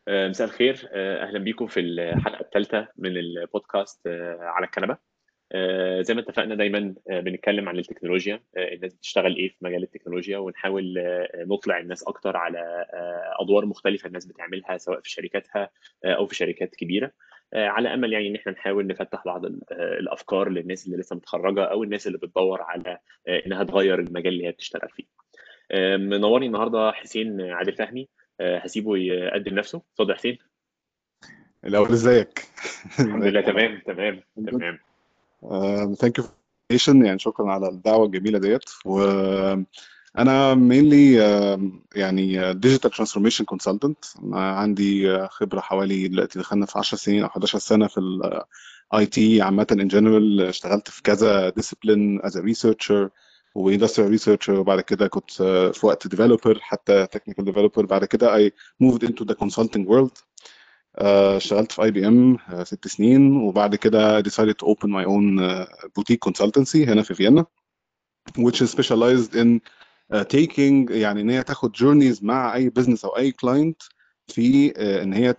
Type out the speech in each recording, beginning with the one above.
آه، مساء الخير آه، اهلا بيكم في الحلقه الثالثه من البودكاست آه، على الكنبه زي ما اتفقنا دايما بنتكلم عن التكنولوجيا الناس بتشتغل ايه في مجال التكنولوجيا ونحاول نطلع الناس اكتر على ادوار مختلفه الناس بتعملها سواء في شركاتها او في شركات كبيره على امل يعني ان احنا نحاول نفتح بعض الافكار للناس اللي لسه متخرجه او الناس اللي بتدور على انها تغير المجال اللي هي بتشتغل فيه منورني النهارده حسين عادل فهمي هسيبه يقدم نفسه اتفضل حسين الاول ازيك الحمد لله تمام تمام تمام ثانك يو يعني شكرا على الدعوه الجميله ديت و انا مينلي يعني ديجيتال ترانسفورميشن كونسلتنت عندي خبره حوالي دلوقتي دخلنا في 10 سنين او 11 سنه في الاي تي عامه ان جنرال اشتغلت في كذا ديسيبلين از ريسيرشر واندستريال ريسيرشر وبعد كده كنت في وقت ديفلوبر حتى تكنيكال ديفلوبر بعد كده اي موفد انتو ذا كونسلتنج وورلد اشتغلت في اي بي ام ست سنين وبعد كده decided to open my own uh, boutique consultancy هنا في فيينا which is specialized in uh, taking يعني ان هي تاخد journeys مع اي business او اي client في uh, ان هي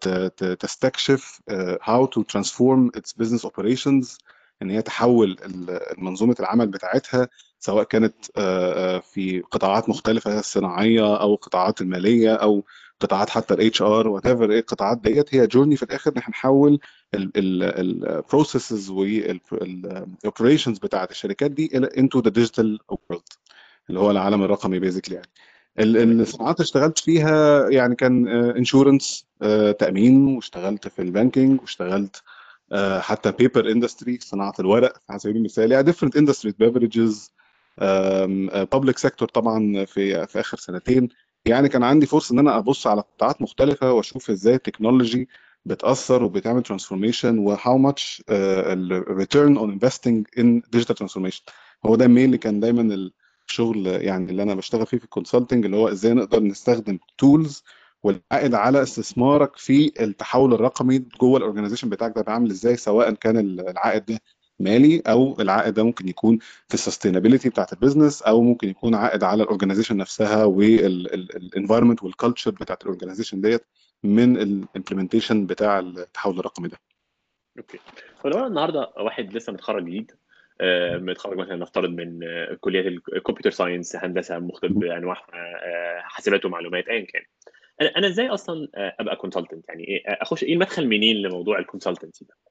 تستكشف how to transform its business operations ان هي تحول منظومه العمل بتاعتها سواء كانت في قطاعات مختلفه الصناعيه او القطاعات الماليه او قطاعات حتى الاتش ار وات ايفر ايه القطاعات ديت هي جورني في الاخر ان احنا نحول البروسيسز والاوبريشنز بتاعت الشركات دي الى انتو ذا ديجيتال وورلد اللي هو العالم الرقمي بيزيكلي يعني الصناعات اللي اشتغلت فيها يعني كان انشورنس تامين واشتغلت في البانكينج واشتغلت حتى بيبر اندستري صناعه الورق على سبيل المثال يعني ديفرنت اندستريز بيفرجز بابليك سيكتور طبعا في في اخر سنتين يعني كان عندي فرصه ان انا ابص على قطاعات مختلفه واشوف ازاي التكنولوجي بتاثر وبتعمل ترانسفورميشن وهاو ماتش الريتيرن اون انفستنج ان ديجيتال ترانسفورميشن هو ده مين اللي كان دايما الشغل يعني اللي انا بشتغل فيه في الكونسلتنج اللي هو ازاي نقدر نستخدم تولز والعائد على استثمارك في التحول الرقمي جوه الاورجنايزيشن بتاعك ده عامل ازاي سواء كان العائد ده مالي او العائد ده ممكن يكون في السستينابيلتي بتاعت البيزنس او ممكن يكون عائد على الاورجنايزيشن نفسها والانفايرمنت والكالتشر بتاعت الاورجنايزيشن ديت من الامبلمنتيشن بتاع التحول الرقمي ده. اوكي. فلو انا النهارده واحد لسه متخرج جديد متخرج مثلا نفترض من كليات الكمبيوتر ساينس هندسه مختلف انواعها حاسبات ومعلومات ايا كان. انا انا ازاي اصلا ابقى كونسلتنت يعني ايه اخش ايه المدخل منين لموضوع الكونسلتنسي ده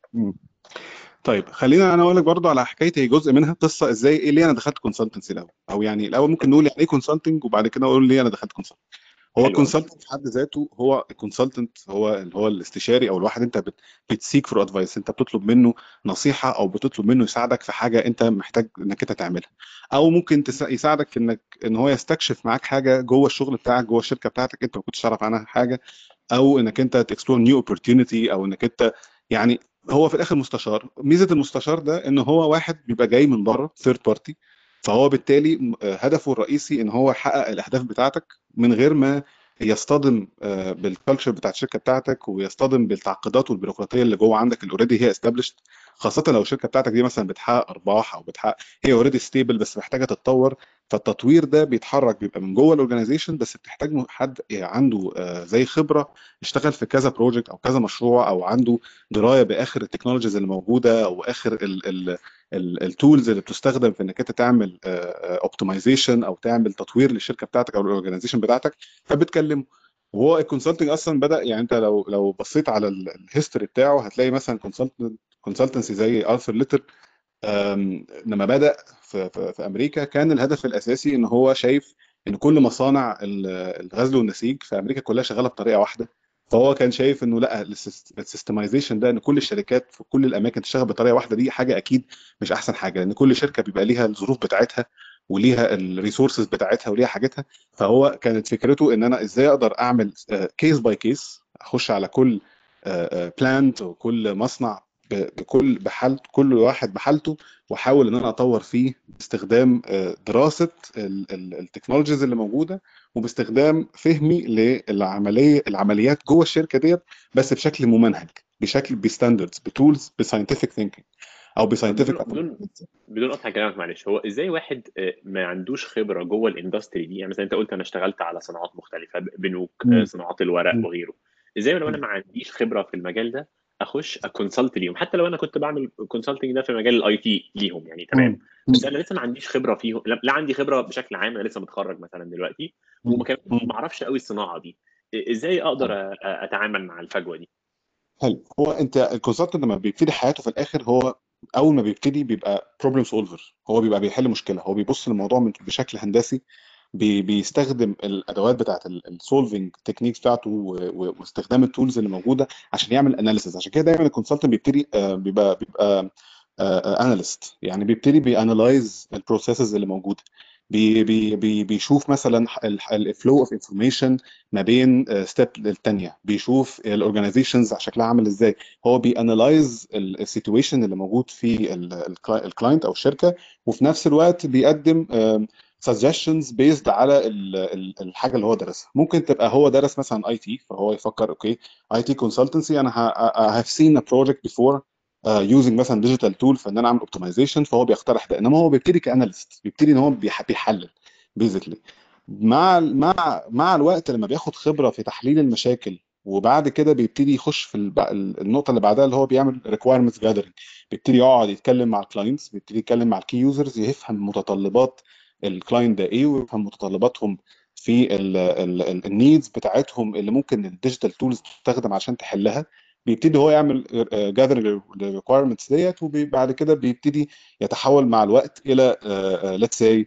طيب خلينا انا اقول لك برضه على حكايه هي جزء منها قصه ازاي ايه ليه انا دخلت كونسلتنسي الاول او يعني الاول ممكن نقول يعني ايه كونسلتنج وبعد كده اقول ليه انا دخلت كونسلتنج هو الكونسلتنت في حد ذاته هو الكونسلتنت هو اللي هو الاستشاري او الواحد انت بتسيك فور ادفايس انت بتطلب منه نصيحه او بتطلب منه يساعدك في حاجه انت محتاج انك انت تعملها او ممكن يساعدك في انك ان هو يستكشف معاك حاجه جوه الشغل بتاعك جوه الشركه بتاعتك انت ما كنتش تعرف عنها حاجه او انك انت تكسبلور نيو اوبورتيونيتي او انك انت يعني هو في الاخر مستشار ميزه المستشار ده ان هو واحد بيبقى جاي من بره ثيرد بارتي فهو بالتالي هدفه الرئيسي ان هو يحقق الاهداف بتاعتك من غير ما يصطدم بالكالتشر بتاعت الشركه بتاعتك ويصطدم بالتعقيدات والبيروقراطيه اللي جوه عندك اللي اوريدي هي استابلشد خاصه لو الشركه بتاعتك دي مثلا بتحقق ارباح او بتحقق هي اوريدي ستيبل بس محتاجه تتطور فالتطوير ده بيتحرك بيبقى من جوه الاورجنايزيشن بس بتحتاج حد عنده زي خبره اشتغل في كذا بروجكت او كذا مشروع او عنده درايه باخر التكنولوجيز اللي موجوده او اخر التولز اللي بتستخدم في انك انت تعمل اوبتمايزيشن او تعمل تطوير للشركه بتاعتك او الاورجنايزيشن بتاعتك فبتكلمه وهو الكونسلتنج اصلا بدا يعني انت لو لو بصيت على الهيستوري بتاعه هتلاقي مثلا كونسلتنت كونسلتنسي زي ارثر ليتر لما بدا في, في, في امريكا كان الهدف الاساسي ان هو شايف ان كل مصانع الغزل والنسيج في امريكا كلها شغاله بطريقه واحده فهو كان شايف انه لا السيستمايزيشن ده ان كل الشركات في كل الاماكن تشتغل بطريقه واحده دي حاجه اكيد مش احسن حاجه لان كل شركه بيبقى ليها الظروف بتاعتها وليها الريسورسز بتاعتها وليها حاجتها فهو كانت فكرته ان انا ازاي اقدر اعمل كيس باي كيس اخش على كل بلانت وكل مصنع بكل بحالته كل واحد بحالته واحاول ان انا اطور فيه باستخدام دراسه التكنولوجيز اللي موجوده وباستخدام فهمي للعمليه العمليات جوه الشركه ديت بس بشكل ممنهج بشكل بستاندردز بتولز بساينتفك ثينكينج او بساينتفك بدون بدون قطع كلامك معلش هو ازاي واحد ما عندوش خبره جوه الاندستري دي يعني مثلا انت قلت انا اشتغلت على صناعات مختلفه بنوك مم. صناعات الورق مم. وغيره ازاي لو انا ما عنديش خبره في المجال ده اخش اكونسلت ليهم حتى لو انا كنت بعمل كونسلتنج ده في مجال الاي تي ليهم يعني تمام بس انا لسه ما عنديش خبره فيهم لا, لا عندي خبره بشكل عام انا لسه متخرج مثلا دلوقتي وكمان ما اعرفش قوي الصناعه دي ازاي اقدر اتعامل مع الفجوه دي حلو هو انت الكونسلتنت لما بيبتدي حياته في الاخر هو اول ما بيبتدي بيبقى بروبلم سولفر هو بيبقى بيحل مشكله هو بيبص للموضوع بشكل هندسي بي بيستخدم الادوات بتاعت السولفنج تكنيكس بتاعته واستخدام التولز اللي موجوده عشان يعمل اناليسيز عشان كده دايما الكونسلتنت بيبتدي بيبقى بيبقى اناليست يعني بيبتدي بيانلايز البروسيسز اللي موجوده بي بي بي بيشوف مثلا الفلو اوف انفورميشن ما بين ستيب للثانيه بيشوف الاورجنايزيشنز شكلها عامل ازاي هو بيانلايز السيتويشن اللي موجود في الكلاينت او الشركه وفي نفس الوقت بيقدم suggestions based على الحاجه اللي هو درسها ممكن تبقى هو درس مثلا اي تي فهو يفكر اوكي اي تي كونسلتنسي انا هاف سين ا بروجكت بيفور يوزنج مثلا ديجيتال تول فان انا اعمل اوبتمايزيشن فهو بيقترح ده انما هو بيبتدي كاناليست بيبتدي ان هو بيحلل بيزيكلي مع مع مع الوقت لما بياخد خبره في تحليل المشاكل وبعد كده بيبتدي يخش في النقطه اللي بعدها اللي هو بيعمل ريكوايرمنتس جاذرنج بيبتدي يقعد يتكلم مع الكلاينتس بيبتدي يتكلم مع الكي يوزرز يفهم متطلبات الكلاينت ده ايه ويفهم متطلباتهم في النيدز بتاعتهم اللي ممكن الديجيتال تولز تستخدم عشان تحلها بيبتدي هو يعمل جاذر الريكويرمنتس ديت وبعد كده بيبتدي يتحول مع الوقت الى ليتس سي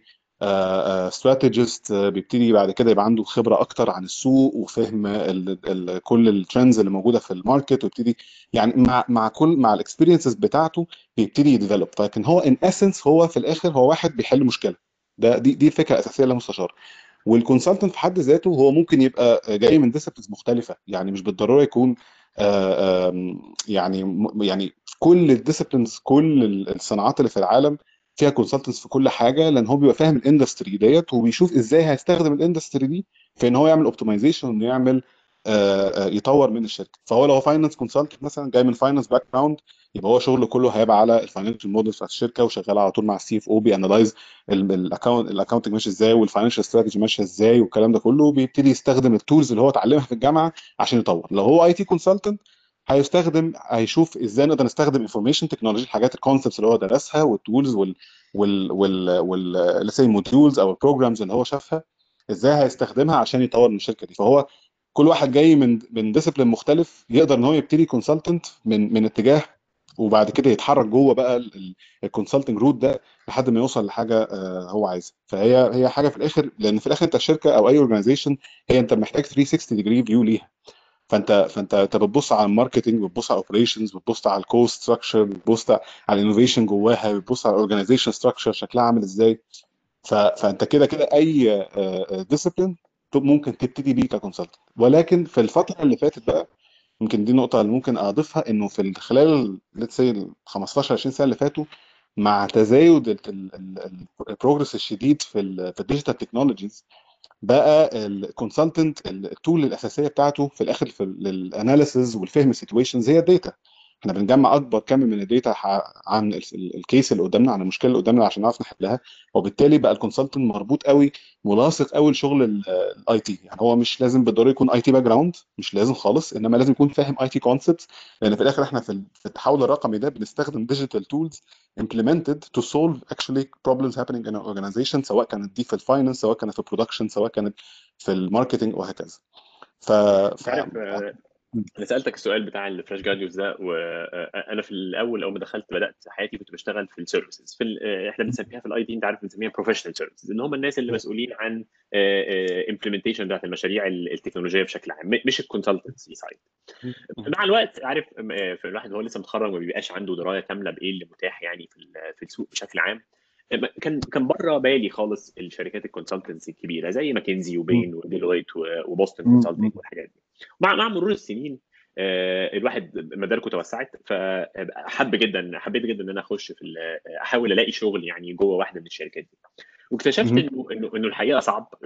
استراتيجيست بيبتدي بعد كده يبقى عنده خبره اكتر عن السوق وفهم ال ال كل الترندز اللي موجوده في الماركت ويبتدي يعني مع مع كل مع الاكسبيرينسز بتاعته بيبتدي يديفلوب لكن هو ان اسنس هو في الاخر هو واحد بيحل مشكله ده دي دي الفكره الاساسيه للمستشار والكونسلتنت في حد ذاته هو ممكن يبقى جاي من ديسبلينز مختلفه يعني مش بالضروره يكون آآ آآ يعني يعني كل الديسبلينز كل الصناعات اللي في العالم فيها كونسلتنتس في كل حاجه لان هو بيبقى فاهم الاندستري ديت وبيشوف ازاي هيستخدم الاندستري دي في ان هو يعمل اوبتمايزيشن انه يعمل آآ يطور من الشركه فهو لو فاينانس كونسلتنت مثلا جاي من فاينانس باك جراوند يبقى هو شغله كله هيبقى على الفاينانشال مودلز بتاعت الشركه وشغال على طول مع السي اف او بيانلايز الاكونت الاكونتنج ماشي ازاي والفاينانشال استراتيجي ماشيه ازاي والكلام ده كله بيبتدي يستخدم التولز اللي هو اتعلمها في الجامعه عشان يطور لو هو اي تي كونسلتنت هيستخدم هيشوف ازاي نقدر نستخدم انفورميشن تكنولوجي الحاجات الكونسبتس اللي هو درسها والتولز وال وال وال وال let's say موديولز او البروجرامز اللي هو شافها ازاي هيستخدمها عشان يطور من الشركه دي فهو كل واحد جاي من من ديسيبلين مختلف يقدر ان هو يبتدي كونسلتنت من من اتجاه وبعد كده يتحرك جوه بقى الكونسلتنج روت ده لحد ما يوصل لحاجه هو عايزها فهي هي حاجه في الاخر لان في الاخر انت الشركه او اي اورجانيزيشن هي انت محتاج 360 ديجري فيو ليها فانت فانت انت بتبص على الماركتنج بتبص على الاوبريشنز بتبص على الكوست ستراكشر بتبص على الانوفيشن جواها بتبص على الاورجانيزيشن ستراكشر شكلها عامل ازاي فانت كده كده اي ديسيبلين ممكن تبتدي بيه ككونسلتنت ولكن في الفتره اللي فاتت بقى يمكن دي نقطه اللي ممكن اضيفها انه في خلال ليتس سي 15 20 سنه اللي فاتوا مع تزايد البروجرس الشديد في في الديجيتال تكنولوجيز بقى الكونسلتنت التول الاساسيه بتاعته في الاخر في الاناليسز والفهم السيتويشنز هي الداتا احنا بنجمع اكبر كم من الداتا عن الكيس اللي قدامنا عن المشكله اللي قدامنا عشان نعرف نحلها وبالتالي بقى الكونسلتنت مربوط قوي ملاصق قوي لشغل الاي تي يعني هو مش لازم بالضروره يكون اي تي باك جراوند مش لازم خالص انما لازم يكون فاهم اي تي كونسبتس لان في الاخر احنا في التحول الرقمي ده بنستخدم ديجيتال تولز implemented to solve actually problems happening in an organization سواء كانت دي في الفاينانس سواء كانت في البرودكشن سواء كانت في الماركتنج وهكذا ف... ف... انا سالتك السؤال بتاع الفلاش جراديوس ده وانا في الاول اول ما دخلت بدات حياتي كنت بشتغل في السيرفيسز في احنا بنسميها في الاي تي انت عارف بنسميها بروفيشنال سيرفيسز ان هم الناس اللي مسؤولين عن امبلمنتيشن بتاعت المشاريع التكنولوجيه بشكل عام مش الكونسلتنسي سايد مع الوقت عارف في الواحد هو لسه متخرج ما بيبقاش عنده درايه كامله بايه اللي متاح يعني في في السوق بشكل عام كان كان بره بالي خالص الشركات الكونسلتنسي الكبيره زي ماكنزي وبين وديلويت وبوستن كونسلتنج والحاجات دي مع مع مرور السنين الواحد مداركه توسعت فحب جدا حبيت جدا ان انا اخش في احاول الاقي شغل يعني جوه واحده من الشركات دي واكتشفت انه انه انه الحقيقه صعب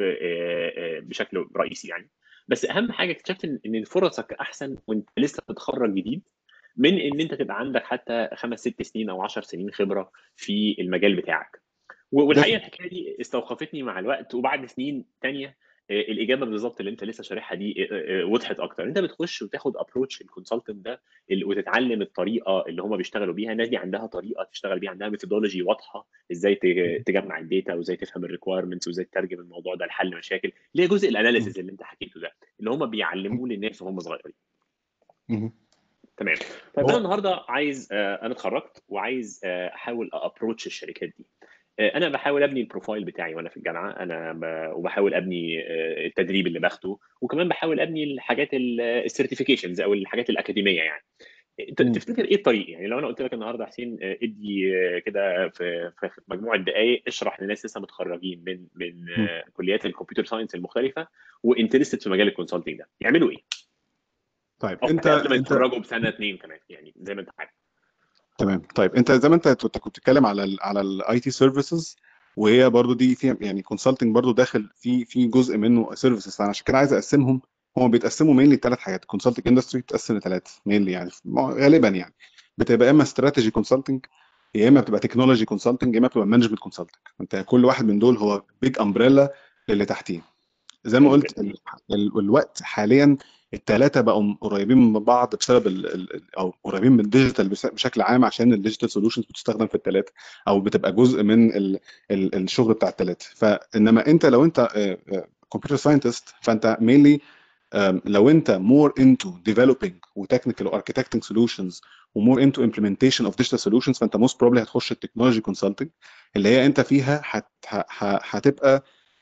بشكل رئيسي يعني بس اهم حاجه اكتشفت ان فرصك احسن وانت لسه بتتخرج جديد من ان انت تبقى عندك حتى خمس ست سنين او 10 سنين خبره في المجال بتاعك والحقيقه الحكايه دي استوقفتني مع الوقت وبعد سنين تانية الاجابه بالظبط اللي انت لسه شارحها دي وضحت اكتر انت بتخش وتاخد ابروتش الكونسلتنت ده وتتعلم الطريقه اللي هم بيشتغلوا بيها الناس دي عندها طريقه تشتغل بيها عندها ميثودولوجي واضحه ازاي تجمع الداتا وازاي تفهم الريكويرمنتس وازاي تترجم الموضوع ده لحل مشاكل اللي هي جزء الاناليسيز اللي انت حكيته ده اللي هم بيعلموه للناس وهم صغيرين تمام طيب انا النهارده عايز انا اتخرجت وعايز احاول ابروتش الشركات دي انا بحاول ابني البروفايل بتاعي وانا في الجامعه انا ب... وبحاول ابني التدريب اللي باخده وكمان بحاول ابني الحاجات السيرتيفيكيشنز او الحاجات الاكاديميه يعني انت تفتكر ايه الطريق يعني لو انا قلت لك النهارده حسين ادي كده في في مجموعه دقائق اشرح لناس لسه متخرجين من من كليات الكمبيوتر ساينس المختلفه وانترستد في مجال الكونسلتنج ده يعملوا ايه؟ طيب انت قبل ما يتخرجوا بسنه اثنين كمان يعني زي ما انت عارف تمام طيب انت زي ما انت كنت بتتكلم على ال على الاي تي سيرفيسز وهي برضو دي فيها يعني كونسلتنج برضو داخل في في جزء منه سيرفيسز انا عشان كده عايز اقسمهم هم بيتقسموا مين لثلاث حاجات كونسلتنج اندستري بتقسم لثلاث مين يعني غالبا يعني بتبقى يا اما استراتيجي كونسلتنج يا اما بتبقى تكنولوجي كونسلتنج يا اما بتبقى مانجمنت كونسلتنج انت كل واحد من دول هو بيج امبريلا للي تحتيه زي ما قلت ال ال الوقت حاليا الثلاثه بقوا قريبين من بعض بسبب ال ال او قريبين من الديجيتال بشكل عام عشان الديجيتال سوليوشنز بتستخدم في الثلاثه او بتبقى جزء من ال ال الشغل بتاع الثلاثه فانما انت لو انت كمبيوتر ساينتست فانت مينلي لو انت مور انتو ديفلوبينج وتكنيكال واركتكتنج سوليوشنز ومور انتو امبلمنتيشن اوف ديجيتال سوليوشنز فانت موست بروبلي هتخش التكنولوجي كونسلتنج اللي هي انت فيها هتبقى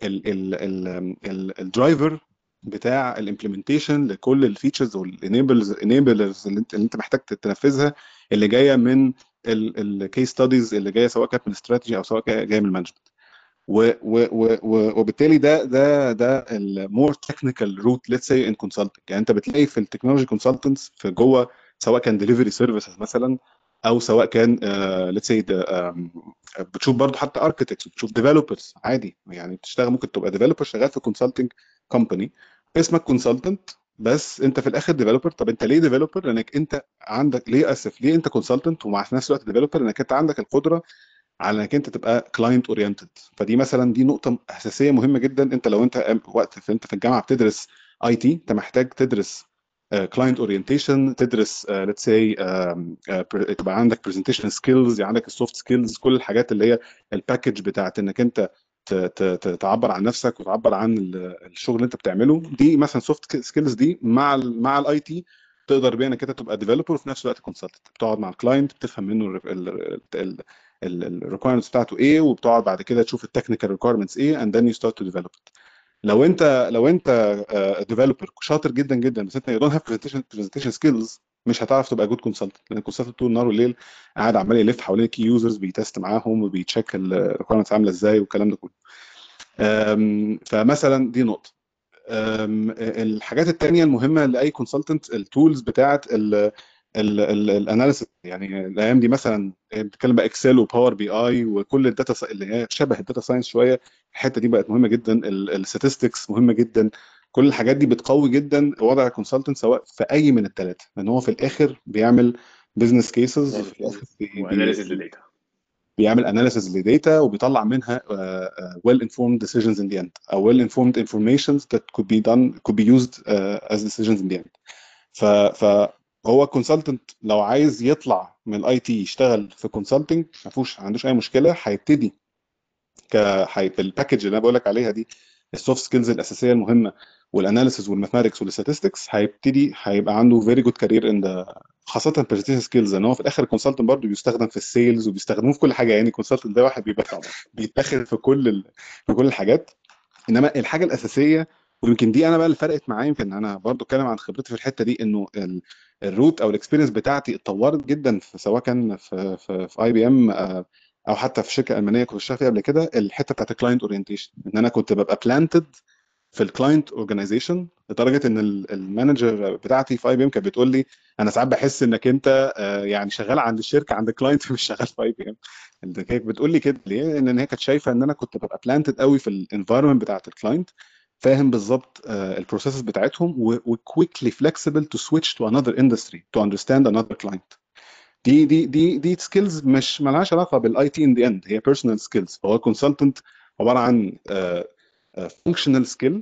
الدرايفر بتاع الامبلمنتيشن لكل الفيتشرز والانيبلز انيبلرز اللي انت اللي انت محتاج تنفذها اللي جايه من الكيس ستاديز اللي جايه سواء كانت من استراتيجي او سواء جايه من المانجمنت وبالتالي ده ده ده المور تكنيكال روت ليتس سي ان كونسلتنج يعني انت بتلاقي في التكنولوجي كونسلتنتس في جوه سواء كان ديليفري سيرفيسز مثلا او سواء كان ليتس سي بتشوف برضه حتى اركتكتس بتشوف ديفلوبرز عادي يعني بتشتغل ممكن تبقى ديفلوبر شغال في كونسلتنج كومباني اسمك كونسلتنت بس انت في الاخر ديفلوبر طب انت ليه ديفلوبر لانك انت عندك ليه اسف ليه انت كونسلتنت ومع في نفس الوقت ديفلوبر لانك انت عندك القدره على انك انت تبقى كلاينت اورينتد فدي مثلا دي نقطه اساسيه مهمه جدا انت لو انت وقت في انت في الجامعه بتدرس اي تي انت محتاج تدرس كلاينت uh, اورينتيشن تدرس ليتس uh, سي uh, تبقى عندك برزنتيشن سكيلز عندك السوفت سكيلز كل الحاجات اللي هي الباكج بتاعت انك انت تعبر عن نفسك وتعبر عن الشغل اللي انت بتعمله دي مثلا سوفت سكيلز دي مع ال مع الاي تي تقدر بيها انك انت تبقى ديفلوبر وفي نفس الوقت كونسلتنت بتقعد مع الكلاينت بتفهم منه الريكويرمنتس بتاعته ايه وبتقعد بعد كده تشوف التكنيكال ريكويرمنتس ايه and then you start to develop it لو انت لو انت ديفلوبر شاطر جدا جدا بس انت you don't have presentation presentation skills مش هتعرف تبقى جود كونسلتنت لان الكونسلتنت طول النهار والليل قاعد عمال يلف حوالين الكي يوزرز بيتست معاهم وبيتشيك الريكويرمنتس عامله ازاي والكلام ده كله فمثلا دي نقطه الحاجات الثانيه المهمه لاي كونسلتنت التولز بتاعت الاناليسيس يعني الايام دي مثلا بتتكلم بقى اكسل وباور بي اي وكل الداتا اللي هي شبه الداتا ساينس شويه الحته دي بقت مهمه جدا الستاتستكس مهمه جدا كل الحاجات دي بتقوي جدا وضع الكونسلتنت سواء في اي من الثلاثه لان هو في الاخر بيعمل بزنس كيسز وفي الاخر واناليسيس للداتا بيعمل اناليسيس لداتا وبيطلع منها well informed decisions in the end او well informed informations that could be done could be used uh, as decisions in the end ف فهو كونسلتنت لو عايز يطلع من الاي تي يشتغل في كونسلتنج ما فيهوش ما عندوش اي مشكله هيبتدي ك بالباكج اللي انا بقول لك عليها دي السوفت سكيلز الاساسيه المهمه والاناليسيس والماثماتكس والستاتستكس هيبتدي هيبقى عنده فيري جود كارير ان خاصه برزنتيشن سكيلز ان هو في الاخر الكونسلتنت برضه بيستخدم في السيلز وبيستخدموه في كل حاجه يعني الكونسلتنت ده واحد بيبقى بيتاخد في كل ال... في كل الحاجات انما الحاجه الاساسيه ويمكن دي انا بقى اللي فرقت معايا يمكن انا برضو اتكلم عن خبرتي في الحته دي انه الروت او الاكسبيرينس بتاعتي اتطورت جدا في سواء كان في في, في اي بي ام او حتى في شركه المانيه كنت بشتغل فيها قبل كده الحته بتاعت الكلاينت اورينتيشن ان انا كنت ببقى بلانتد في الكلاينت اورجانيزيشن لدرجه ان المانجر بتاعتي في اي بي ام كانت بتقول لي انا ساعات بحس انك انت يعني شغال عند الشركه عند الكلاينت مش شغال في اي بي ام كانت بتقول لي كده ليه؟ لان هي كانت شايفه ان انا كنت ببقى بلانتد قوي في الانفايرمنت بتاعت الكلاينت فاهم بالظبط البروسيسز بتاعتهم وكويكلي فلكسبل تو سويتش تو انذر اندستري تو اندرستاند انذر كلاينت دي دي دي دي سكيلز مش مالهاش علاقه بالاي تي ان ذا اند هي بيرسونال سكيلز فهو الكونسلتنت عباره عن فانكشنال سكيل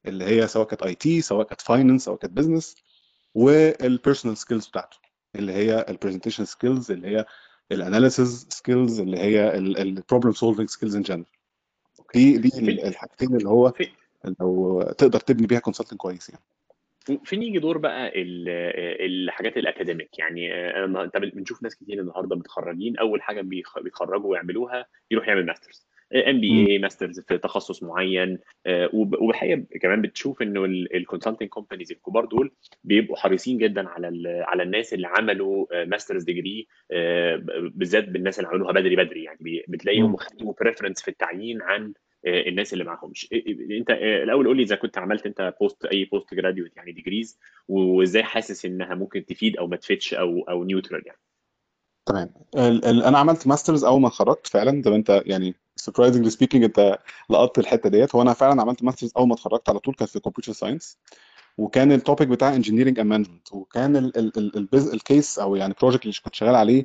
اللي هي سواء كانت اي تي سواء كانت فاينانس سواء كانت بزنس والبيرسونال سكيلز بتاعته اللي هي البرزنتيشن سكيلز اللي هي الاناليسز سكيلز اللي هي البروبلم سولفنج سكيلز ان جنرال دي دي الحاجتين اللي هو لو تقدر تبني بيها كونسلتنج كويس يعني فين يجي دور بقى الحاجات الاكاديميك يعني انت بنشوف ناس كتير النهارده متخرجين اول حاجه بيتخرجوا ويعملوها يروح يعمل ماسترز ام بي اي ماسترز في تخصص معين وبحقيقه كمان بتشوف انه الكونسلتنج كومبانيز الكبار دول بيبقوا حريصين جدا على على الناس اللي عملوا ماسترز ديجري بالذات بالناس اللي عملوها بدري بدري يعني بتلاقيهم خدوا بريفرنس في التعيين عن الناس اللي معهمش انت الاول قول لي اذا كنت عملت انت بوست اي بوست جراديويت يعني ديجريز وازاي حاسس انها ممكن تفيد او ما تفيدش او او نيوترال يعني تمام انا عملت ماسترز اول ما اتخرجت فعلا طب انت يعني سربرايزنجلي سبيكينج انت لقطت الحته ديت هو انا فعلا عملت ماسترز اول ما اتخرجت على طول كان في كمبيوتر ساينس وكان التوبيك بتاع انجينيرنج اند مانجمنت وكان الكيس او يعني البروجكت اللي كنت شغال عليه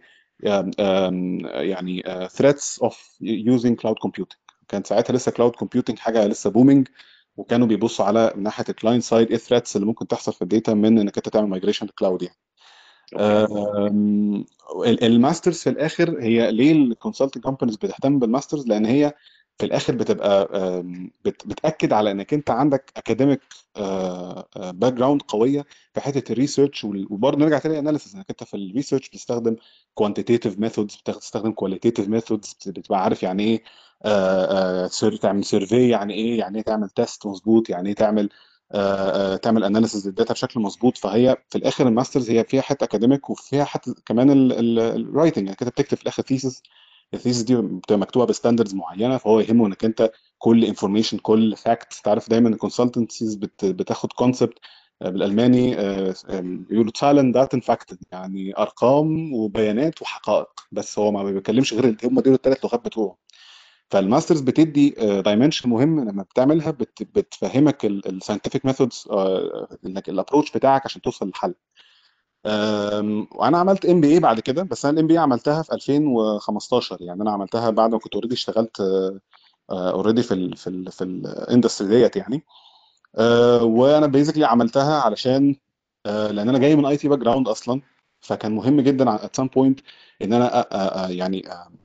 يعني ثريتس اوف يوزنج كلاود كومبيوتنج كان ساعتها لسه كلاود كومبيوتنج حاجه لسه بومينج وكانوا بيبصوا على من ناحيه الكلاينت سايد ايه الثريتس اللي ممكن تحصل في الداتا من انك انت تعمل مايجريشن للكلاود يعني الماسترز في الاخر هي ليه الكونسلتنج كومبانيز بتهتم بالماسترز لان هي في الاخر بتبقى بتاكد على انك انت عندك اكاديميك باك جراوند قويه في حته الريسيرش وبرضه نرجع تاني اناليسيس انك انت في الريسيرش بتستخدم كوانتيتيف ميثودز بتستخدم كواليتيف ميثودز بتبقى عارف يعني ايه آه آه تعمل سيرفي يعني ايه يعني ايه تعمل تيست مظبوط يعني ايه تعمل آه تعمل اناليسيس للداتا بشكل مظبوط فهي في الاخر الماسترز هي فيها حته اكاديميك وفيها حته كمان الرايتنج يعني كده بتكتب في الاخر ثيسس الثيسس دي بتبقى مكتوبه بستاندردز معينه فهو يهمه انك انت كل انفورميشن كل فاكت تعرف دايما الكونسلتنسيز بتاخد كونسبت بالالماني بيقولوا تالنت داتن فاكت يعني ارقام وبيانات وحقائق بس هو ما بيتكلمش غير هم دول الثلاث لغات بتوعه فالماسترز بتدي دايمنشن مهم لما بتعملها بت بتفهمك الساينتفك ميثودز انك الابروتش بتاعك عشان توصل للحل وانا عملت ام بي اي بعد كده بس انا الام بي اي عملتها في 2015 يعني انا عملتها بعد ما كنت اوريدي اشتغلت اوريدي في ال في ال في الاندستري ديت يعني وانا بيزيكلي عملتها علشان لان انا جاي من اي تي باك جراوند اصلا فكان مهم جدا ات سام بوينت ان انا يعني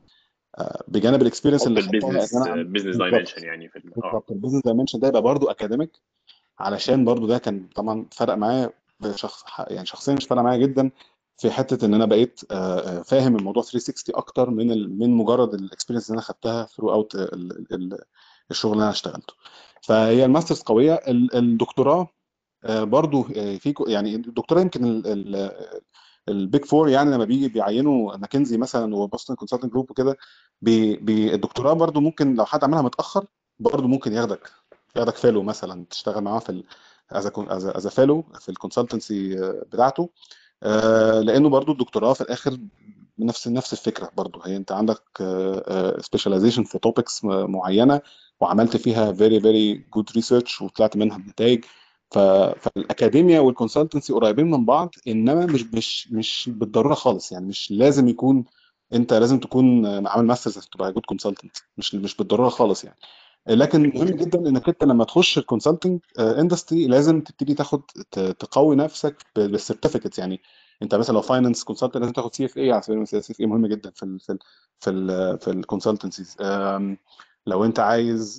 بجانب الاكسبيرينس اللي البيزنس بزنس دايمنشن يعني في بالظبط البيزنس دايمنشن ده يبقى برضه اكاديميك علشان برضه ده كان طبعا فرق معايا بشخص يعني شخصيا مش فارقه معايا جدا في حته ان انا بقيت فاهم الموضوع 360 اكتر من من مجرد الاكسبيرينس اللي انا خدتها ثرو اوت الشغل اللي انا اشتغلته فهي الماسترز قويه الدكتوراه برضو في يعني الدكتوراه يمكن البيج فور يعني لما بيجي بيعينوا ماكنزي مثلا وبوستن كونسلتنج جروب وكده الدكتوراه برضو ممكن لو حد عملها متاخر برضو ممكن ياخدك ياخدك فيلو مثلا تشتغل معاه في از از فيلو في الكونسلتنسي بتاعته لانه برضو الدكتوراه في الاخر نفس نفس الفكره برضو هي انت عندك سبيشاليزيشن في توبكس معينه وعملت فيها فيري فيري جود ريسيرش وطلعت منها بنتائج فالاكاديميا والكونسلتنسي قريبين من بعض انما مش مش مش بالضروره خالص يعني مش لازم يكون انت لازم تكون عامل ماسترز عشان تبقى جود كونسلتنت مش مش بالضروره خالص يعني لكن مهم جدا انك انت لما تخش الكونسلتنج اندستري لازم تبتدي تاخد تقوي نفسك بالسيرتيفيكتس يعني انت مثلا لو فاينانس كونسلتنت لازم تاخد سي اف اي على سبيل المثال سي اف اي مهم جدا في ال في ال في ال في الكونسلتنسيز لو انت عايز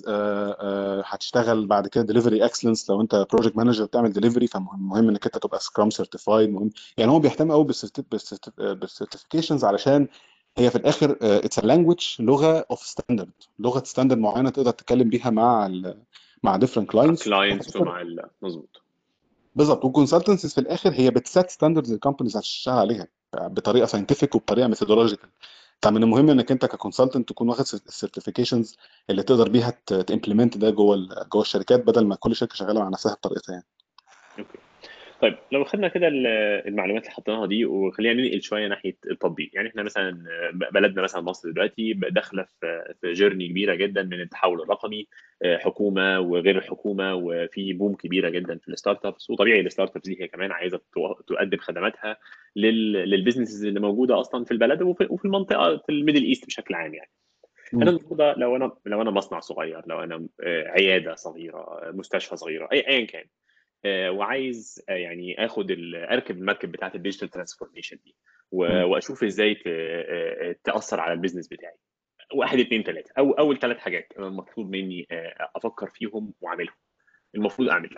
هتشتغل بعد كده ديليفري اكسلنس لو انت بروجكت مانجر بتعمل ديليفري فمهم مهم انك انت تبقى سكرام سيرتيفايد مهم يعني هو بيهتم قوي بالسيرتيفيكيشنز علشان هي في الاخر اتس لانجوج لغه اوف ستاندرد لغه ستاندرد معينه تقدر تتكلم بيها مع ال مع ديفرنت كلاينتس كلاينتس ومع مظبوط بالظبط والكونسلتنسيز في الاخر هي بتسيت ستاندردز الكومبانيز هتشتغل عليها بطريقه ساينتفك وبطريقه ميثودولوجيكال فمن المهم انك انت ككونسلتنت تكون واخد السيرتيفيكيشنز اللي تقدر بيها تمبلمنت ده جوه جوه الشركات بدل ما كل شركه شغاله مع نفسها بطريقتها يعني. اوكي. طيب لو خدنا كده المعلومات اللي حطيناها دي وخلينا ننقل شويه ناحيه التطبيق يعني احنا مثلا بلدنا مثلا مصر دلوقتي داخله في في جيرني كبيره جدا من التحول الرقمي حكومه وغير الحكومه وفي بوم كبيره جدا في الستارت ابس وطبيعي الستارت ابس دي هي كمان عايزه تقدم خدماتها للبيزنسز اللي موجوده اصلا في البلد وفي المنطقه في الميدل ايست بشكل عام يعني انا النهارده لو انا لو انا مصنع صغير لو انا عياده صغيره مستشفى صغيره اي ايا كان وعايز يعني اخد اركب المركب بتاعت الديجيتال ترانسفورميشن دي واشوف ازاي تاثر على البيزنس بتاعي واحد اثنين ثلاثه او اول ثلاث حاجات المفروض مني افكر فيهم واعملهم المفروض اعمل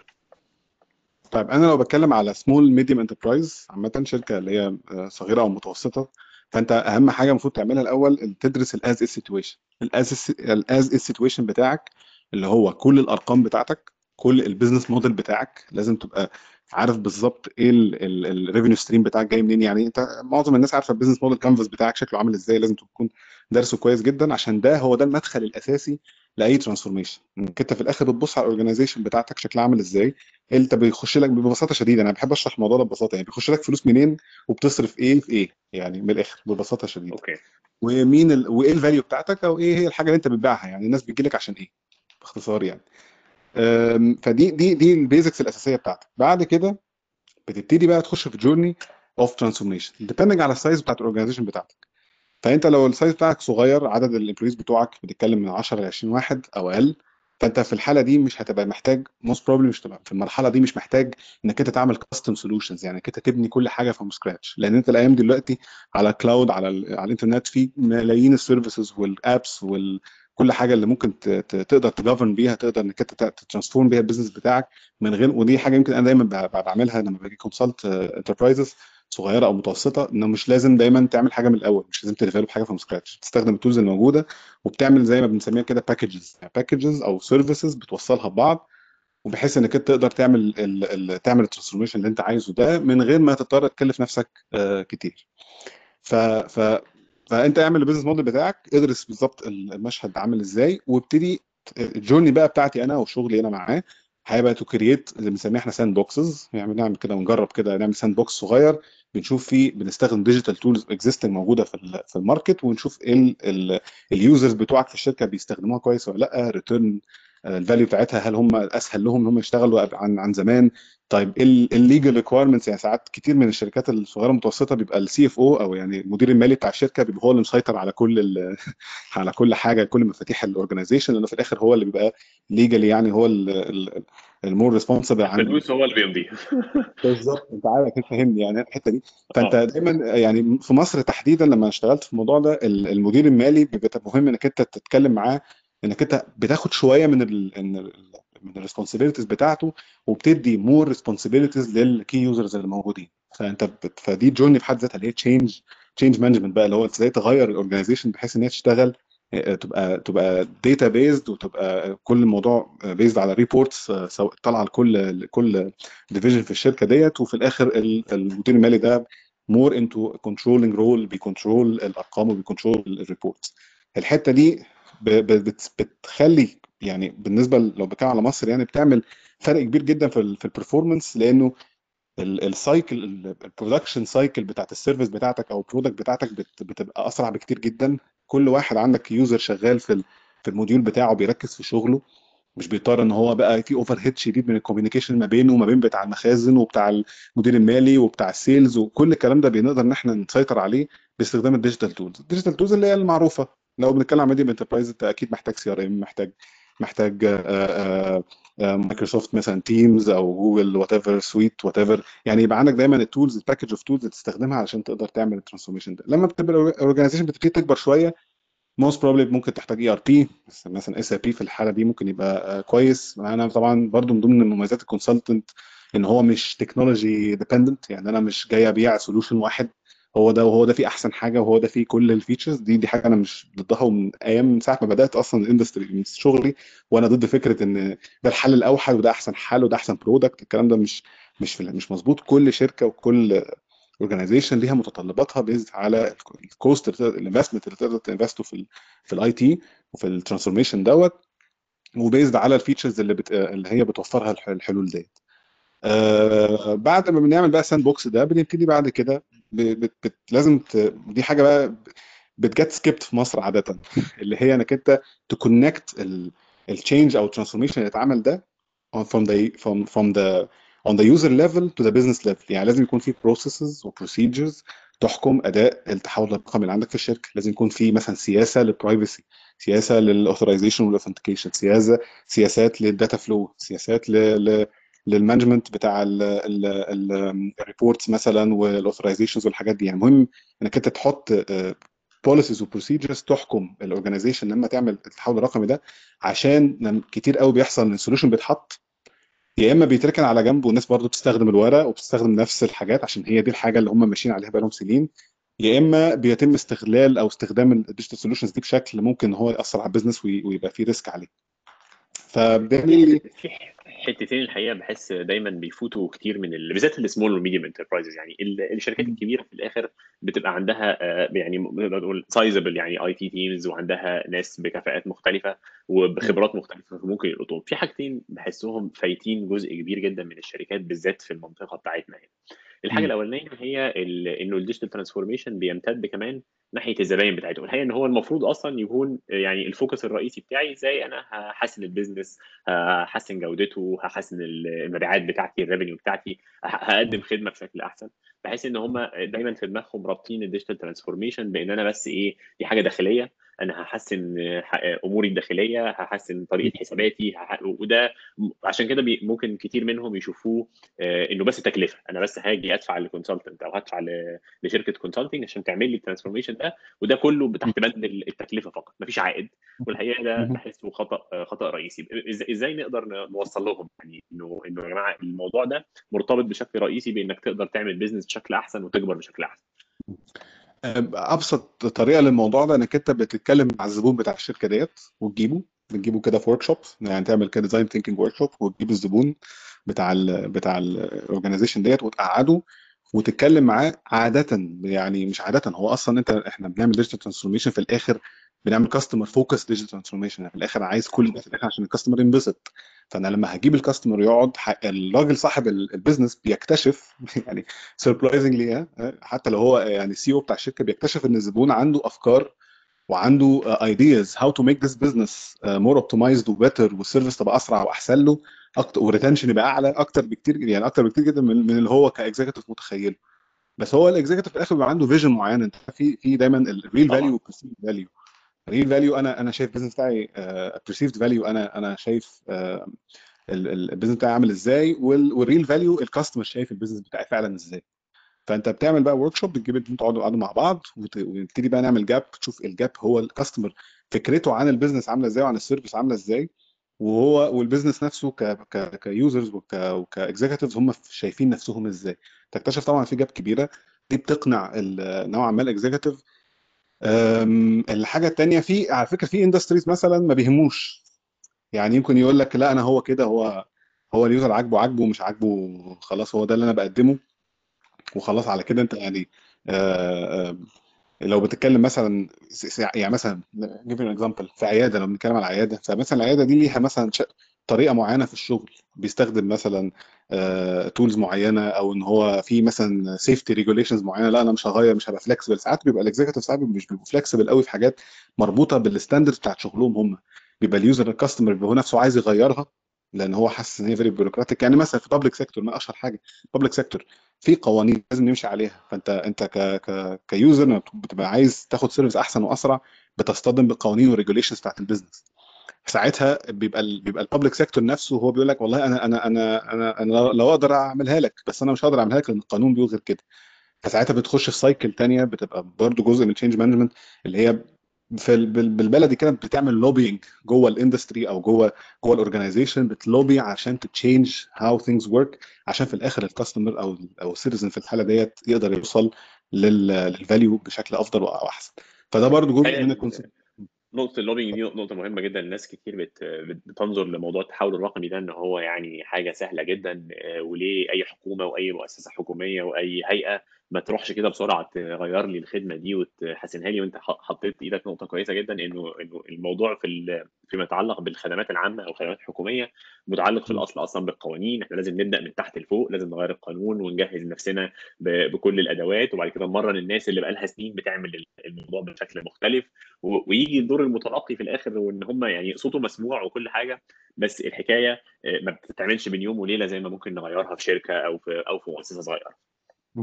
طيب انا لو بتكلم على سمول ميديوم انتربرايز عامه شركه اللي هي صغيره او متوسطه فانت اهم حاجه المفروض تعملها الاول تدرس الاز اس سيتويشن الاز الاز اس سيتويشن بتاعك اللي هو كل الارقام بتاعتك كل البيزنس موديل بتاعك لازم تبقى عارف بالظبط ايه الريفينيو ستريم بتاعك جاي منين يعني انت معظم الناس عارفه البيزنس موديل كانفاس بتاعك شكله عامل ازاي لازم تكون دارسه كويس جدا عشان ده هو ده المدخل الاساسي لاي ترانسفورميشن انت في الاخر بتبص على الاورجنايزيشن بتاعتك شكلها عامل ازاي انت بيخش لك ببساطه شديده انا بحب اشرح الموضوع ده ببساطه يعني بيخش لك فلوس منين وبتصرف ايه في ايه يعني من الاخر ببساطه شديده اوكي ومين ال... وايه الفاليو بتاعتك او ايه هي الحاجه اللي انت بتبيعها يعني الناس بتجي لك عشان ايه باختصار يعني فدي دي دي البيزكس الاساسيه بتاعتك بعد كده بتبتدي بقى تخش في جورني اوف ترانسفورميشن ديبندنج على السايز بتاعت الاورجنايزيشن بتاعتك فانت لو السايز بتاعك صغير عدد الامبلويز بتوعك بتتكلم من 10 ل 20 واحد او اقل فانت في الحاله دي مش هتبقى محتاج موست بروبلي مش تبقى في المرحله دي مش محتاج انك انت تعمل كاستم سولوشنز يعني انك انت تبني كل حاجه فروم سكراتش لان انت الايام دلوقتي على كلاود على ال على الانترنت في ملايين السيرفيسز والابس وال كل حاجه اللي ممكن تقدر تجفرن بيها تقدر انك انت تترانسفورم بيها البيزنس بتاعك من غير ودي حاجه يمكن انا دايما بعملها لما باجي كونسلت انتربرايزز صغيره او متوسطه انه مش لازم دايما تعمل حاجه من الاول مش لازم تديفلوب حاجه فروم سكراتش تستخدم التولز الموجوده وبتعمل زي ما بنسميها كده باكجز باكجز او سيرفيسز بتوصلها ببعض وبحيث انك انت تقدر تعمل ال ال تعمل الترانسفورميشن اللي انت عايزه ده من غير ما تضطر تكلف نفسك آه كتير ف ف فانت اعمل البيزنس موديل بتاعك ادرس بالظبط المشهد عامل ازاي وابتدي الجورني بقى بتاعتي انا وشغلي انا معاه هيبقى تو كرييت اللي بنسميه احنا ساند بوكسز يعني نعمل كده ونجرب كده نعمل ساند بوكس صغير بنشوف فيه بنستخدم ديجيتال تولز اكزيستنج موجوده في في الماركت ونشوف ايه اليوزرز بتوعك في الشركه بيستخدموها كويس ولا لا ريتيرن الفاليو بتاعتها هل هم اسهل لهم ان هم يشتغلوا عن عن زمان طيب الليجل ريكويرمنتس يعني ساعات كتير من الشركات الصغيره المتوسطه بيبقى السي اف او او يعني المدير المالي بتاع الشركه بيبقى هو اللي مسيطر على كل على كل حاجه كل مفاتيح الاورجنايزيشن لانه في الاخر هو اللي بيبقى ليجالي يعني هو المور ريسبونسبل عن الفلوس هو اللي بيمضي بالظبط انت عارف انت فاهمني يعني الحته دي فانت دايما يعني في مصر تحديدا لما اشتغلت في الموضوع ده المدير المالي بيبقى مهم انك انت تتكلم معاه انك انت بتاخد شويه من ال من الريسبونسبيلتيز بتاعته وبتدي مور ريسبونسبيلتيز للكي يوزرز اللي موجودين فانت بت... فدي جورني في حد ذاتها اللي هي تشينج تشينج مانجمنت بقى اللي هو ازاي تغير الاورجنايزيشن بحيث ان هي تشتغل تبقى تبقى داتا بيزد وتبقى كل الموضوع بيزد على ريبورتس سواء طالعه لكل كل ديفيجن في الشركه ديت وفي الاخر المدير المالي ده مور انتو كنترولنج رول بيكنترول الارقام وبيكنترول الريبورتس الحته دي بتخلي يعني بالنسبه لو بتكلم على مصر يعني بتعمل فرق كبير جدا في في البرفورمانس لانه السايكل البرودكشن سايكل بتاعت السيرفيس بتاعتك او البرودكت بتاعتك بتبقى اسرع بكتير جدا كل واحد عندك يوزر شغال في في الموديول بتاعه بيركز في شغله مش بيضطر ان هو بقى في اوفر هيد شديد من الكوميونيكيشن ما بينه وما بين بتاع المخازن وبتاع المدير المالي وبتاع السيلز وكل الكلام ده بنقدر ان احنا نسيطر عليه باستخدام الديجيتال تولز الديجيتال تولز اللي هي المعروفه لو بنتكلم عن ميديم انتربرايز انت اكيد محتاج سي ار ام محتاج محتاج مايكروسوفت مثلا تيمز او جوجل وات ايفر سويت وات ايفر يعني يبقى عندك دايما التولز الباكج اوف تولز تستخدمها علشان تقدر تعمل الترانسفورميشن ده لما بتبقى الاورجنايزيشن بتبتدي تكبر شويه موست بروبلي ممكن تحتاج اي ار بي مثلا اس اي بي في الحاله دي ممكن يبقى كويس انا طبعا برضو من ضمن مميزات الكونسلتنت ان هو مش تكنولوجي ديبندنت يعني انا مش جاي ابيع سولوشن واحد هو ده وهو ده فيه احسن حاجه وهو ده فيه كل الفيتشرز دي دي حاجه انا مش ضدها ومن ايام من ساعه ما بدات اصلا الاندستري من شغلي وانا ضد فكره ان ده الحل الاوحد وده احسن حل وده احسن برودكت الكلام ده مش مش مش مظبوط كل شركه وكل اورجانيزيشن ليها متطلباتها بيزد على الكوست الانفستمنت اللي تقدر تنفسته في ال في الاي تي وفي الترانسفورميشن دوت وبيزد على الفيتشرز اللي بت... اللي هي بتوفرها الحلول ديت آه بعد ما بنعمل بقى ساند بوكس ده بنبتدي بعد كده بت بت لازم ت... دي حاجه بقى بتجت سكيبت في مصر عاده اللي هي انك انت تكونكت التشينج او الترانسفورميشن اللي اتعمل ده from the from from the on the user level to the business level يعني لازم يكون في processes و procedures تحكم اداء التحول الرقمي اللي عندك في الشركه لازم يكون في مثلا سياسه للبرايفسي سياسه للاوثرايزيشن والاوثنتيكيشن سياسه سياسات للداتا فلو سياسات ل... ل... للمانجمنت بتاع الريبورتس مثلا والاوثرايزيشنز والحاجات دي يعني المهم انك انت تحط بوليسيز وبروسيجرز تحكم الاورجنايزيشن لما تعمل التحول الرقمي ده عشان كتير قوي بيحصل ان السوليوشن بيتحط يا اما بيتركن على جنب والناس برضو بتستخدم الورق وبتستخدم نفس الحاجات عشان هي دي الحاجه اللي هم ماشيين عليها بقالهم سنين يا اما بيتم استغلال او استخدام الديجيتال سوليوشنز دي بشكل ممكن هو ياثر على البيزنس ويبقى فيه ريسك عليه فبالتالي في حتتين الحقيقه بحس دايما بيفوتوا كتير من ال... بالذات السمول والميديوم انتربرايزز يعني الشركات الكبيره في الاخر بتبقى عندها يعني نقدر نقول سايزبل يعني اي تي تيمز وعندها ناس بكفاءات مختلفه وبخبرات مختلفه فممكن يلقطوهم في حاجتين بحسهم فايتين جزء كبير جدا من الشركات بالذات في المنطقه بتاعتنا هنا الحاجه الاولانيه هي انه الديجيتال ترانسفورميشن بيمتد كمان ناحيه الزباين بتاعتهم الحقيقه ان هو المفروض اصلا يكون يعني الفوكس الرئيسي بتاعي ازاي انا هحسن البيزنس هحسن جودته هحسن المبيعات بتاعتي الريفينيو بتاعتي هقدم خدمه بشكل احسن بحيث ان هم دايما في دماغهم رابطين الديجيتال ترانسفورميشن بان انا بس ايه دي حاجه داخليه انا هحسن اموري الداخليه هحسن طريقه حساباتي وده عشان كده ممكن كتير منهم يشوفوه انه بس تكلفه انا بس هاجي ادفع لكونسلتنت او هدفع لشركه كونسلتنج عشان تعمل لي الترانسفورميشن ده وده كله تحت بند التكلفه فقط مفيش عائد والحقيقه ده بحسه خطا خطا رئيسي ازاي نقدر نوصل لهم يعني انه انه يا جماعه الموضوع ده مرتبط بشكل رئيسي بانك تقدر تعمل بيزنس بشكل احسن وتكبر بشكل احسن ابسط طريقه للموضوع ده انك انت بتتكلم مع الزبون بتاع الشركه ديت وتجيبه بتجيبه كده في ورك شوب يعني تعمل كده ديزاين ثينكينج ورك شوب وتجيب الزبون بتاع ال بتاع الاورجنايزيشن ديت وتقعده وتتكلم معاه عاده يعني مش عاده هو اصلا انت احنا بنعمل ديجيتال ترانسفورميشن في الاخر بنعمل كاستمر فوكس ديجيتال ترانسفورميشن في الاخر عايز كل ده في الاخر عشان الكاستمر ينبسط فانا لما هجيب الكاستمر يقعد الراجل صاحب البيزنس بيكتشف يعني سربرايزنجلي حتى لو هو يعني السي او بتاع الشركه بيكتشف ان الزبون عنده افكار وعنده ايدياز هاو تو ميك ذس بزنس مور اوبتمايزد وبيتر والسيرفيس تبقى اسرع واحسن له اكتر وريتنشن يبقى اعلى اكتر بكتير يعني اكتر بكتير جدا من, من اللي هو كاكزيكتيف متخيله بس هو الاكزيكتيف في الاخر بيبقى عنده فيجن معين انت في في دايما الريل فاليو والبرسيفد فاليو الريل فاليو انا انا شايف البيزنس بتاعي برسيفد فاليو انا انا شايف البيزنس بتاعي عامل ازاي والريل فاليو الكاستمر شايف البيزنس بتاعي فعلا ازاي فانت بتعمل بقى ورك شوب بتجيب انتوا تقعدوا تقعدوا مع بعض ونبتدي بقى نعمل جاب تشوف الجاب هو الكاستمر فكرته عن البيزنس عامله ازاي وعن السيرفيس عامله ازاي وهو والبيزنس نفسه ك ك كيوزرز وك وكاكزيكتيفز هم شايفين نفسهم ازاي تكتشف طبعا في جاب كبيره دي بتقنع نوعا ما الاكزيكتيف الحاجه الثانيه في على فكره في اندستريز مثلا ما بيهموش يعني يمكن يقول لك لا انا هو كده هو هو اليوزر عاجبه عاجبه مش عاجبه خلاص هو ده اللي انا بقدمه وخلاص على كده انت يعني آآ آآ لو بتتكلم مثلا يعني مثلا جيف اكزامبل في عياده لو بنتكلم على عياده فمثلا العياده دي ليها مثلا طريقه معينه في الشغل بيستخدم مثلا تولز معينه او ان هو في مثلا سيفتي ريجوليشنز معينه لا انا مش هغير مش هبقى فلكسبل ساعات بيبقى الاكزيكتيف ساعات مش بيبقوا فلكسبل قوي في حاجات مربوطه بالستاندردز بتاعت شغلهم هم بيبقى اليوزر الكاستمر هو نفسه عايز يغيرها لان هو حاسس ان هي فيري بيروقراطيك يعني مثلا في بابليك سيكتور ما اشهر حاجه بابليك سيكتور في قوانين لازم نمشي عليها فانت انت ك ك كيوزر بتبقى عايز تاخد سيرفيس احسن واسرع بتصطدم بالقوانين والريجوليشنز بتاعت البيزنس ساعتها بيبقى ال بيبقى البابليك سيكتور نفسه هو بيقول لك والله انا انا انا انا انا لو اقدر اعملها لك بس انا مش هقدر اعملها لك لان القانون بيقول غير كده فساعتها بتخش في سايكل ثانيه بتبقى برضو جزء من تشينج مانجمنت اللي هي في بالبلدي كده بتعمل لوبينج جوه الاندستري او جوه جوه الاورجنايزيشن بتلوبي عشان تتشينج هاو ثينجز ورك عشان في الاخر الكاستمر او او السيتيزن في الحاله ديت يقدر يوصل للفاليو بشكل افضل واحسن فده برضو جزء من الكونسيبت نقطة اللوبينج دي نقطة مهمة جدا الناس كتير بت بتنظر لموضوع التحول الرقمي ده ان هو يعني حاجة سهلة جدا وليه اي حكومة واي مؤسسة حكومية واي هيئة ما تروحش كده بسرعة تغير لي الخدمة دي وتحسنها لي وانت حطيت ايدك نقطة كويسة جدا انه انه الموضوع في فيما يتعلق بالخدمات العامة او الخدمات الحكومية متعلق في الاصل اصلا بالقوانين احنا لازم نبدا من تحت لفوق لازم نغير القانون ونجهز نفسنا بكل الادوات وبعد كده نمرن الناس اللي بقى لها سنين بتعمل الموضوع بشكل مختلف ويجي الدور المتلقي في الاخر وان هم يعني صوته مسموع وكل حاجه بس الحكايه ما بتتعملش بين يوم وليله زي ما ممكن نغيرها في شركه او في او في مؤسسه صغيره.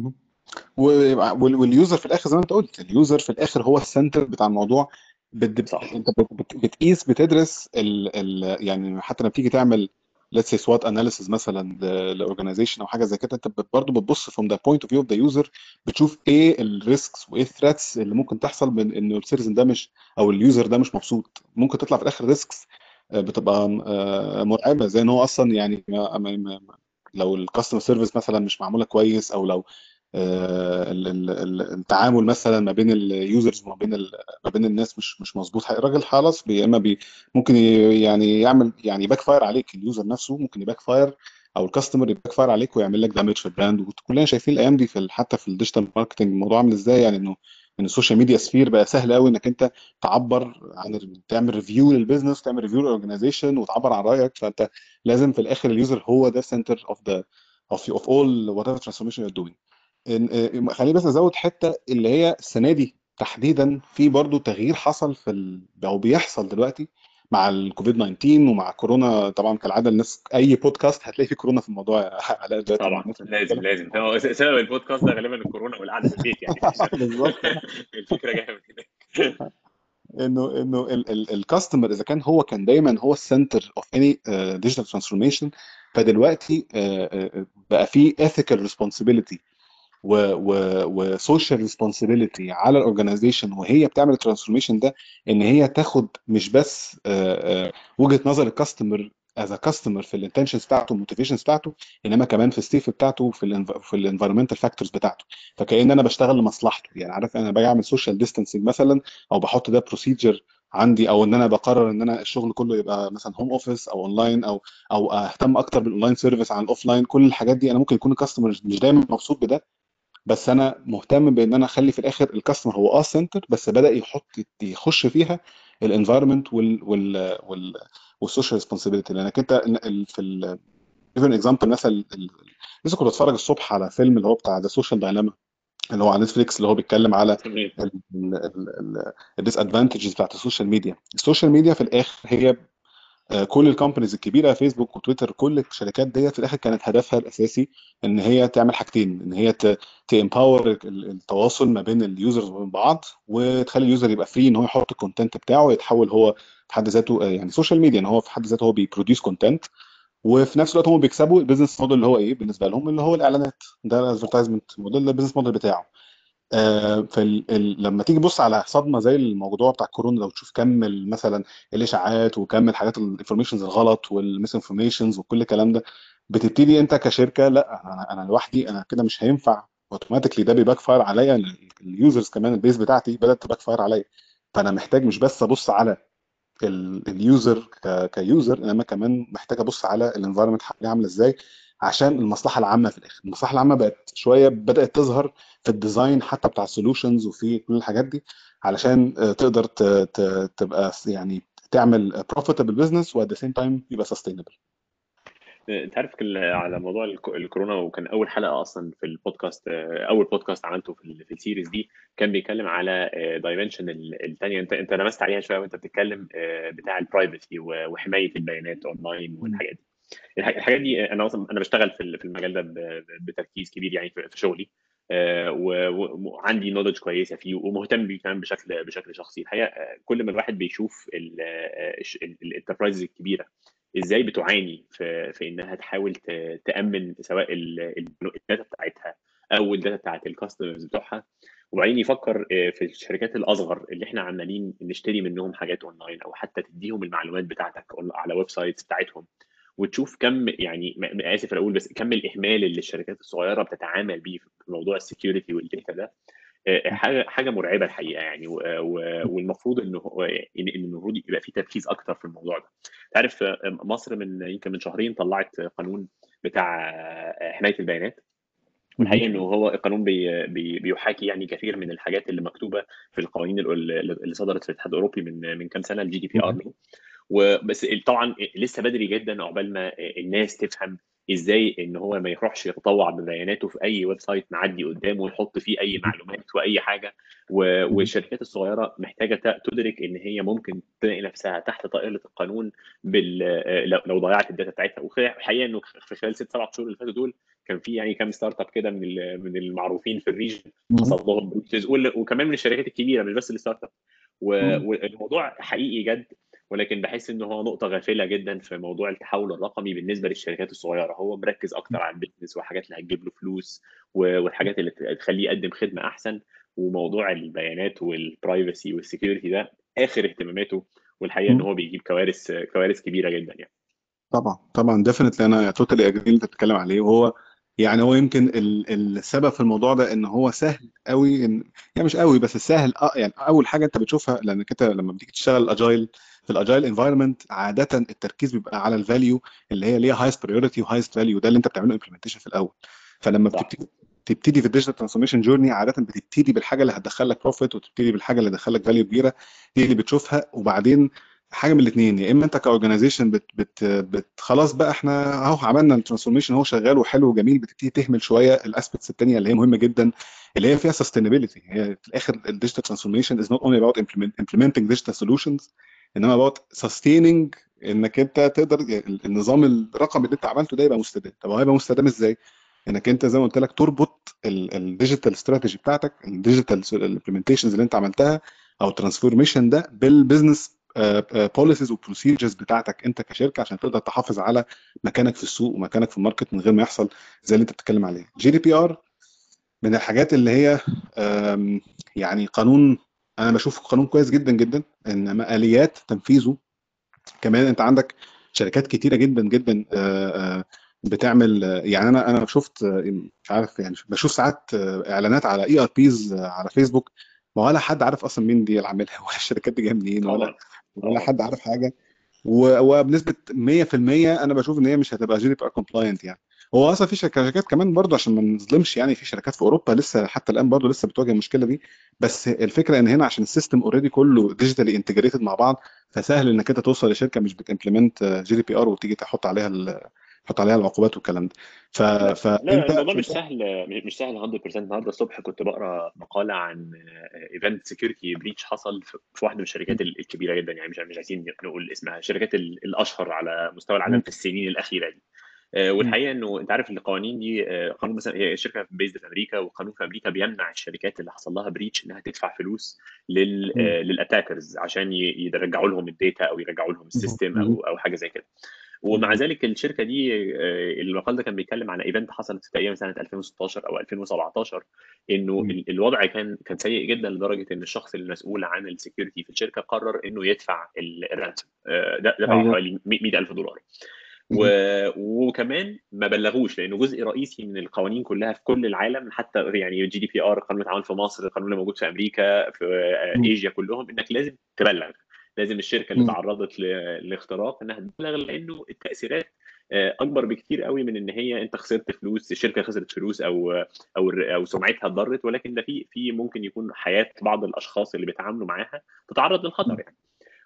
واليوزر في الاخر زي ما انت قلت اليوزر في الاخر هو السنتر بتاع الموضوع بت... صح انت بت... بت... بتقيس بتدرس ال... ال... يعني حتى لما بتيجي تعمل let's say SWOT analysis مثلا لاورجنايزيشن او حاجه زي كده انت برضه بتبص from the point of view of the user بتشوف ايه الريسكس وايه الثريتس اللي ممكن تحصل من انه السيرفن ده مش او اليوزر ده مش مبسوط ممكن تطلع في الاخر ريسكس بتبقى مرعبه زي ان هو اصلا يعني ما ما ما لو الكاستمر سيرفيس مثلا مش معموله كويس او لو التعامل مثلا ما بين اليوزرز وما بين ما بين الناس مش مش مظبوط الراجل خلاص يا اما بي ممكن يعني يعمل يعني باك فاير عليك اليوزر نفسه ممكن يباك فاير او الكاستمر يباك فاير عليك ويعمل لك دامج في البراند وكلنا شايفين الايام دي في حتى في الديجيتال ماركتنج الموضوع عامل ازاي يعني انه ان السوشيال ميديا سفير بقى سهل قوي انك انت تعبر عن تعمل ريفيو للبزنس تعمل ريفيو للاورجنايزيشن وتعبر عن رايك فانت لازم في الاخر اليوزر هو ده سنتر اوف ذا اوف اوف اول وات ايفر ترانسفورميشن يو دوينج خليني بس ازود حته اللي هي السنه دي تحديدا في برضو تغيير حصل في ال... او بيحصل دلوقتي مع الكوفيد 19 ومع كورونا طبعا كالعاده الناس اي بودكاست هتلاقي فيه كورونا في الموضوع علاء دلوقتي طبعا لازم لازم هو سبب البودكاست ده غالبا الكورونا والقعده في البيت يعني بالظبط الفكره جايه من هناك انه انه الكاستمر اذا كان هو كان دايما هو السنتر اوف اني ديجيتال ترانسفورميشن فدلوقتي بقى في ethical responsibility وسوشيال ريسبونسبيلتي على الاورجنايزيشن وهي بتعمل الترانسفورميشن ده ان هي تاخد مش بس وجهه نظر الكاستمر از كاستمر في الانتنشنز بتاعته والموتيفيشنز بتاعته انما كمان في الستيف بتاعته في ال في الانفيرمنتال فاكتورز بتاعته فكان انا بشتغل لمصلحته يعني عارف انا باجي اعمل سوشيال ديستانسنج مثلا او بحط ده بروسيجر عندي او ان انا بقرر ان انا الشغل كله يبقى مثلا هوم اوفيس او اونلاين او او اهتم اكتر بالاونلاين سيرفيس عن الاوفلاين كل الحاجات دي انا ممكن يكون الكاستمر مش دايما مبسوط بده بس انا مهتم بان انا اخلي في الاخر الكاستمر هو اه سنتر بس بدا يحط يخش فيها الانفايرمنت وال وال وال والسوشيال ريسبونسبيلتي لانك انت في ال ايفن اكزامبل مثلا لسه كنت بتفرج الصبح على فيلم اللي هو بتاع ذا سوشيال دايلاما اللي هو على نتفليكس اللي هو بيتكلم على الديس ادفانتجز بتاعت السوشيال ميديا السوشيال ميديا في الاخر هي كل الكومبانيز الكبيره فيسبوك وتويتر كل الشركات ديت في الاخر كانت هدفها الاساسي ان هي تعمل حاجتين ان هي تامباور التواصل ما بين اليوزرز وبين بعض وتخلي اليوزر يبقى فري ان هو يحط الكونتنت بتاعه يتحول هو في حد ذاته يعني سوشيال ميديا ان هو في حد ذاته هو بيبروديوس كونتنت وفي نفس الوقت هم بيكسبوا البيزنس موديل اللي هو ايه بالنسبه لهم اللي هو الاعلانات ده الادفرتايزمنت موديل ده البيزنس موديل بتاعه آه فلما تيجي تبص على صدمه زي الموضوع بتاع كورونا لو تشوف كم مثلا الاشاعات وكم الحاجات الانفورميشنز الغلط والميس انفورميشنز وكل الكلام ده بتبتدي انت كشركه لا انا انا لوحدي انا كده مش هينفع اوتوماتيكلي ده بيباك فاير عليا اليوزرز كمان البيز بتاعتي بدات تباك فاير عليا فانا محتاج مش بس ابص على اليوزر كيوزر انما كمان محتاج ابص على الانفايرمنت حواليه عامله ازاي عشان المصلحه العامه في الاخر المصلحه العامه بقت شويه بدات تظهر في الديزاين حتى بتاع السولوشنز وفي كل الحاجات دي علشان تقدر تبقى يعني تعمل بروفيتبل بزنس وات ذا سيم تايم يبقى سستينبل انت عارف على موضوع الكورونا وكان اول حلقه اصلا في البودكاست اول بودكاست عملته في, في السيريز دي كان بيتكلم على دايمنشن الثانيه انت انت لمست عليها شويه وانت بتتكلم بتاع البرايفسي وحمايه البيانات اونلاين والحاجات دي الحاجات دي انا اصلا انا بشتغل في المجال ده بتركيز كبير يعني في شغلي وعندي نولج كويسه فيه ومهتم بيه كمان بشكل بشكل شخصي الحقيقه كل ما الواحد بيشوف الانتربرايزز الكبيره ازاي بتعاني في في انها تحاول تامن سواء الداتا بتاعتها او الداتا بتاعت الكاستمرز بتوعها وبعدين يفكر في الشركات الاصغر اللي احنا عمالين نشتري منهم حاجات اونلاين او حتى تديهم المعلومات بتاعتك على ويب سايتس بتاعتهم وتشوف كم يعني اسف اقول بس كم الاهمال اللي الشركات الصغيره بتتعامل بيه في موضوع السكيورتي والداتا ده حاجه حاجه مرعبه الحقيقه يعني والمفروض انه ان المفروض يبقى في تركيز اكتر في الموضوع ده. تعرف مصر من يمكن من شهرين طلعت قانون بتاع حمايه البيانات والحقيقه انه هو القانون بي بي بيحاكي يعني كثير من الحاجات اللي مكتوبه في القوانين اللي صدرت في الاتحاد الاوروبي من من كام سنه الجي دي بي ار وبس طبعا لسه بدري جدا عقبال ما الناس تفهم ازاي ان هو ما يروحش يتطوع ببياناته في اي ويب سايت معدي قدامه ويحط فيه اي معلومات واي حاجه والشركات الصغيره محتاجه تدرك ان هي ممكن تلاقي نفسها تحت طائله القانون بال لو ضيعت الداتا بتاعتها والحقيقه انه في خلال ست سبع شهور اللي فاتوا دول كان في يعني كام ستارت اب كده من من المعروفين في الريجن حصل لهم وكمان من الشركات الكبيره مش بس الستارت اب والموضوع حقيقي جد ولكن بحس ان هو نقطه غافله جدا في موضوع التحول الرقمي بالنسبه للشركات الصغيره هو مركز اكتر على البيزنس والحاجات اللي هتجيب له فلوس والحاجات اللي تخليه يقدم خدمه احسن وموضوع البيانات والبرايفسي والسكيورتي ده اخر اهتماماته والحقيقه ان هو بيجيب كوارث كوارث كبيره جدا يعني طبعا طبعا ديفنتلي انا توتالي اجري اللي انت بتتكلم عليه وهو يعني هو يمكن السبب في الموضوع ده ان هو سهل قوي ان يعني مش قوي بس سهل اه يعني اول حاجه انت بتشوفها لانك انت لما بتيجي تشتغل اجايل في الاجايل انفايرمنت عاده التركيز بيبقى على الفاليو اللي هي ليها هايست بريورتي وهايست فاليو ده اللي انت بتعمله امبلمنتيشن في الاول فلما بتبتدي تبتدي في الديجيتال ترانسفورميشن جورني عاده بتبتدي بالحاجه اللي هتدخل لك بروفيت وتبتدي بالحاجه اللي هتدخل لك فاليو كبيره دي اللي بتشوفها وبعدين حاجه من الاثنين يا اما انت كاورجنايزيشن بت بت بت خلاص بقى احنا اهو عملنا الترانسفورميشن هو شغال وحلو وجميل بتبتدي تهمل شويه الاسبكتس الثانيه اللي هي مهمه جدا اللي هي فيها سستينابيلتي هي في الاخر الديجيتال ترانسفورميشن از نوت اونلي اباوت implementing ديجيتال سولوشنز انما اباوت سستيننج انك انت تقدر النظام الرقمي اللي انت عملته ده يبقى مستدام طب هو هيبقى مستدام ازاي؟ انك انت زي ما قلت لك تربط الديجيتال استراتيجي بتاعتك الديجيتال الامبلمنتيشنز اللي انت عملتها او الترانسفورميشن ده بالبزنس بوليسيز وبروسيجرز بتاعتك انت كشركه عشان تقدر تحافظ على مكانك في السوق ومكانك في الماركت من غير ما يحصل زي اللي انت بتتكلم عليه جي دي بي ار من الحاجات اللي هي يعني قانون انا بشوفه قانون كويس جدا جدا انما اليات تنفيذه كمان انت عندك شركات كتيره جدا جدا بتعمل يعني انا انا شفت مش عارف يعني بشوف ساعات اعلانات على اي ار بيز على فيسبوك ما ولا حد عارف اصلا مين دي اللي عاملها ولا الشركات دي جايه منين ولا ولا حد عارف حاجه وبنسبه 100% انا بشوف ان هي مش هتبقى جي دي بي ار كومبلاينت يعني هو اصلا في شركات كمان برضه عشان ما نظلمش يعني في شركات في اوروبا لسه حتى الان برضه لسه بتواجه المشكله دي بس الفكره ان هنا عشان السيستم اوريدي كله ديجيتالي انتجريتد مع بعض فسهل انك انت توصل لشركه مش بتمبلمنت جي دي بي ار وتيجي تحط عليها تحط عليها العقوبات والكلام ده ف... فانت لا الموضوع مش سهل مش سهل 100% النهارده الصبح كنت بقرا مقاله عن ايفنت سكيورتي بريتش حصل في واحده من الشركات الكبيره جدا يعني مش مش عايزين نقول اسمها الشركات الاشهر على مستوى العالم في السنين الاخيره دي والحقيقه انه انت عارف القوانين دي قانون مثلا هي شركه بيزد في امريكا والقانون في امريكا بيمنع الشركات اللي حصل لها بريتش انها تدفع فلوس لل للاتاكرز عشان يرجعوا لهم الداتا او يرجعوا لهم السيستم او او حاجه زي كده ومع ذلك الشركه دي المقال ده كان بيتكلم عن ايفنت حصلت في تقريبا سنه 2016 او 2017 انه م. الوضع كان كان سيء جدا لدرجه ان الشخص المسؤول عن السكيورتي في الشركه قرر انه يدفع الرانسوم ده دفع حوالي 100000 دولار و... وكمان ما بلغوش لانه جزء رئيسي من القوانين كلها في كل العالم حتى يعني جي دي بي ار قانون التعاون في مصر القانون اللي موجود في امريكا في ايجيا كلهم انك لازم تبلغ لازم الشركه اللي تعرضت لاختراق انها تبلغ لانه التاثيرات اكبر بكتير قوي من ان هي انت خسرت فلوس الشركه خسرت فلوس او او او سمعتها اتضرت ولكن ده في في ممكن يكون حياه بعض الاشخاص اللي بيتعاملوا معاها تتعرض للخطر يعني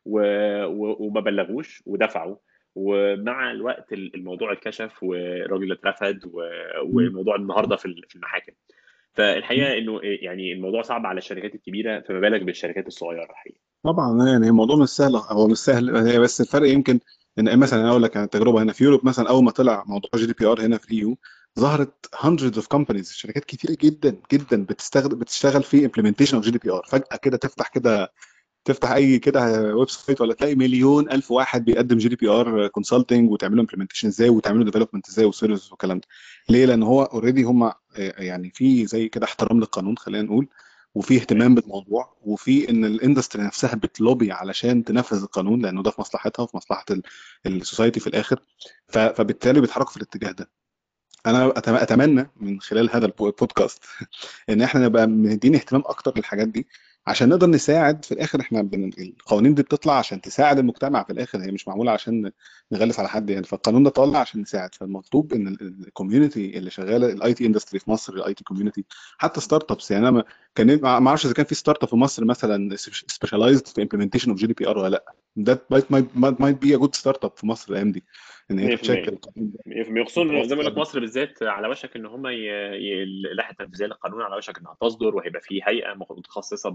وما بلغوش ودفعوا ومع الوقت الموضوع اتكشف والراجل اترفد والموضوع النهارده في المحاكم فالحقيقه انه يعني الموضوع صعب على الشركات الكبيره فما بالك بالشركات الصغيره الحقيقه طبعا يعني الموضوع مش سهل هو مش سهل هي بس الفرق يمكن ان مثلا اقول لك تجربه هنا في يوروب مثلا اول ما طلع موضوع جي دي بي ار هنا في يو ظهرت hundreds of companies شركات كتيره جدا جدا بتستخدم بتشتغل في implementation of جي دي بي ار فجاه كده تفتح كده تفتح اي كده ويب سايت ولا تلاقي مليون الف واحد بيقدم جي دي بي ار كونسلتنج وتعمل له امبلمنتيشن ازاي وتعمل له ديفلوبمنت ازاي وسيرفيس والكلام ده ليه لان هو اوريدي هم يعني في زي كده احترام للقانون خلينا نقول وفي اهتمام بالموضوع وفي ان الاندستري نفسها بتلوبي علشان تنفذ القانون لانه ده في مصلحتها وفي مصلحه السوسايتي في الاخر فبالتالي بيتحركوا في الاتجاه ده انا اتمنى من خلال هذا البودكاست ان احنا نبقى مدين اهتمام اكتر للحاجات دي عشان نقدر نساعد في الاخر احنا بن... القوانين دي بتطلع عشان تساعد المجتمع في الاخر هي مش معموله عشان نغلس على حد يعني فالقانون ده طالع عشان نساعد فالمطلوب ان الكوميونتي اللي شغاله الاي تي اندستري في مصر الاي تي كوميونتي حتى ستارت ابس يعني انا كان ما اعرفش اذا كان في ستارت اب في مصر مثلا سبيشاليزد في امبلمنتيشن اوف جي دي بي ار ولا لا ده مايت مايت بي ا جود ستارت اب في مصر الايام دي ان هي تتشيك 100% خصوصا زي ما بقول لك مصر بالذات على وشك ان هم اللائحه التنفيذيه للقانون على وشك انها تصدر وهيبقى في هيئه متخصصه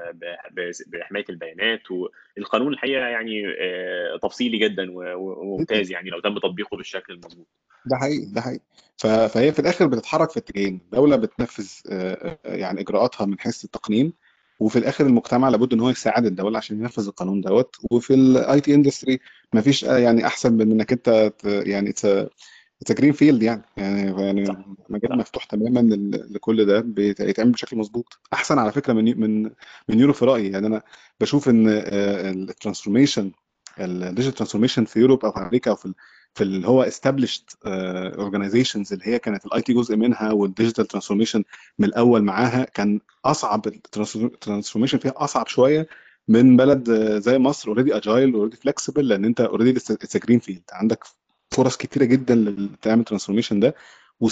بحمايه البيانات والقانون الحقيقه يعني تفصيلي جدا وممتاز يعني لو تم تطبيقه بالشكل المظبوط ده حقيقي ده حقيقي فهي في الاخر بتتحرك في اتجاهين الدوله بتنفذ يعني اجراءاتها من حيث التقنين وفي الاخر المجتمع لابد ان هو يساعد الدوله عشان ينفذ القانون دوت وفي الاي تي اندستري ما فيش يعني احسن من انك انت يعني اتس جرين فيلد يعني يعني يعني مجال مفتوح تماما لكل ده بيتعمل بشكل مظبوط احسن على فكره من من من يوروب في رايي يعني انا بشوف ان الترانسفورميشن الديجيتال ترانسفورميشن في يوروب او في امريكا او في في اللي هو established اورجانيزيشنز اللي هي كانت الاي تي جزء منها والديجيتال ترانسفورميشن من الاول معاها كان اصعب الترانسفورميشن فيها اصعب شويه من بلد زي مصر اوريدي اجايل اوريدي فلكسبل لان انت اوريدي اتس جرين فيلد عندك فرص كتيره جدا تعمل ترانسفورميشن ده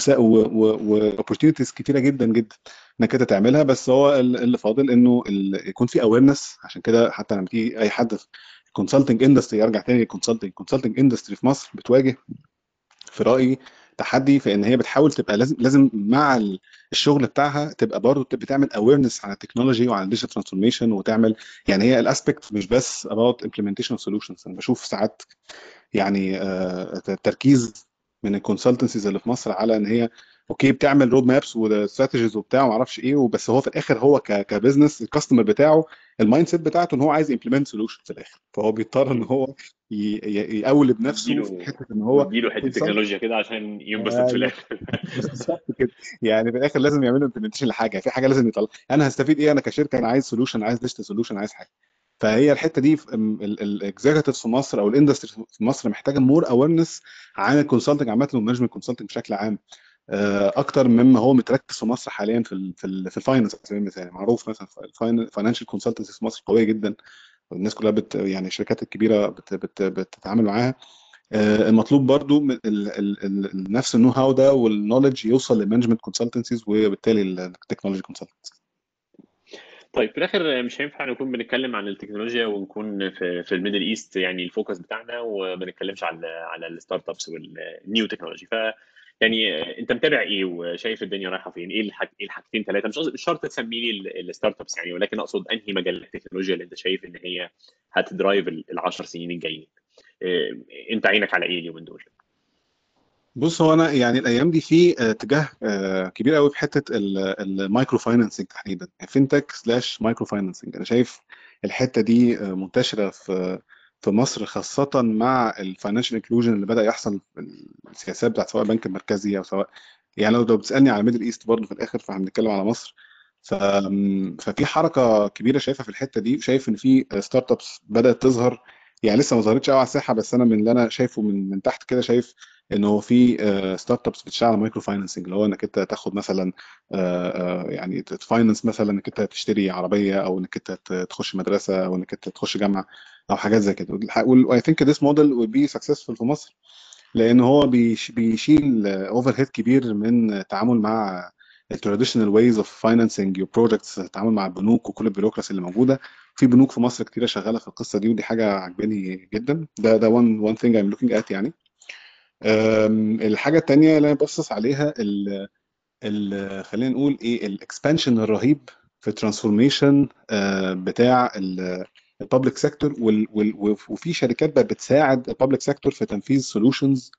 واوبورتيونيتيز كتيره جدا جدا انك انت تعملها بس هو اللي فاضل انه يكون في اويرنس عشان كده حتى لما تيجي اي حد كونسلتنج اندستري ارجع تاني للكونسلتنج كونسلتنج اندستري في مصر بتواجه في رايي تحدي في ان هي بتحاول تبقى لازم لازم مع الشغل بتاعها تبقى برضه بتعمل اويرنس على التكنولوجي وعلى الديجيتال ترانسفورميشن وتعمل يعني هي الاسبكت مش بس about implementation of solutions انا بشوف ساعات يعني آه تركيز من الكونسلتنسيز اللي في مصر على ان هي اوكي بتعمل رود مابس واستراتيجيز وبتاع وما اعرفش ايه وبس هو في الاخر هو كبزنس الكاستمر بتاعه المايند سيت بتاعته ان هو عايز يمبلمنت سولوشن في الاخر فهو بيضطر ان هو يقولب نفسه في حته ان هو يديله حته تكنولوجيا كده عشان ينبسط في الاخر بالظبط كده يعني في الاخر لازم يعملوا امبلمنتيشن لحاجه في حاجه لازم يطلع انا هستفيد ايه انا كشركه انا عايز سولوشن عايز ديجيتال سولوشن عايز حاجه فهي الحته دي الاكزيكتيفز في مصر او الاندستري في مصر محتاجه مور اويرنس عن الكونسلتنج عامه والمانجمنت كونسلتنج بشكل عام اكتر مما هو متركز في مصر حاليا في ال في, ال في الفاينانس على سبيل المثال معروف مثلا الفاينانشال كونسلتنسي في مصر قويه جدا والناس كلها بت يعني الشركات الكبيره بت بت بتتعامل معاها المطلوب برضو ال ال ال نفس النو هاو ده والنولج يوصل للمانجمنت كونسلتنسيز وبالتالي التكنولوجي كونسلتنسيز طيب في الاخر مش هينفع نكون بنتكلم عن التكنولوجيا ونكون في في الميدل ايست يعني الفوكس بتاعنا وما بنتكلمش على على الستارت ابس والنيو تكنولوجي ف يعني انت متابع ايه وشايف الدنيا رايحه فين؟ ايه الحاج... ايه الحاجتين ثلاثه مش مش شرط تسمي لي الستارت ابس يعني ولكن اقصد انهي مجال التكنولوجيا اللي انت شايف ان هي هتدرايف ال 10 سنين الجايين؟ إيه انت عينك على ايه اليومين دول؟ بص هو انا يعني الايام دي في اتجاه كبير قوي في حته المايكرو فاينانسنج تحديدا فينتك سلاش مايكرو فاينانسنج انا شايف الحته دي منتشره في في مصر خاصة مع الفاينانشال انكلوجن اللي بدأ يحصل في السياسات بتاعت سواء البنك المركزي أو سواء يعني لو بتسألني على ميدل ايست برضه في الآخر فاحنا بنتكلم على مصر ف... ففي حركة كبيرة شايفها في الحتة دي شايف إن في ستارت ابس بدأت تظهر يعني لسه ما ظهرتش قوي على الساحة بس أنا من اللي أنا شايفه من من تحت كده شايف انه في ستارت ابس بتشتغل على مايكرو فاينانسنج اللي هو انك انت تاخد مثلا يعني تفاينانس مثلا انك انت تشتري عربيه او انك انت تخش مدرسه او انك انت تخش جامعه او حاجات زي كده واي ثينك ذس موديل ويل بي سكسسفول في مصر لان هو بيشيل اوفر هيد كبير من التعامل مع التراديشنال ويز اوف فاينانسنج يور بروجكتس التعامل مع البنوك وكل البيروقراسي اللي موجوده في بنوك في مصر كتيره شغاله في القصه دي ودي حاجه عجباني جدا ده ده وان وان ثينج ايم لوكينج ات يعني الحاجه الثانيه اللي انا ببصص عليها ال ال خلينا نقول ايه الاكسبانشن الرهيب في الترانسفورميشن بتاع الببليك سيكتور وفي شركات بقت بتساعد الببليك سيكتور في تنفيذ سولوشنز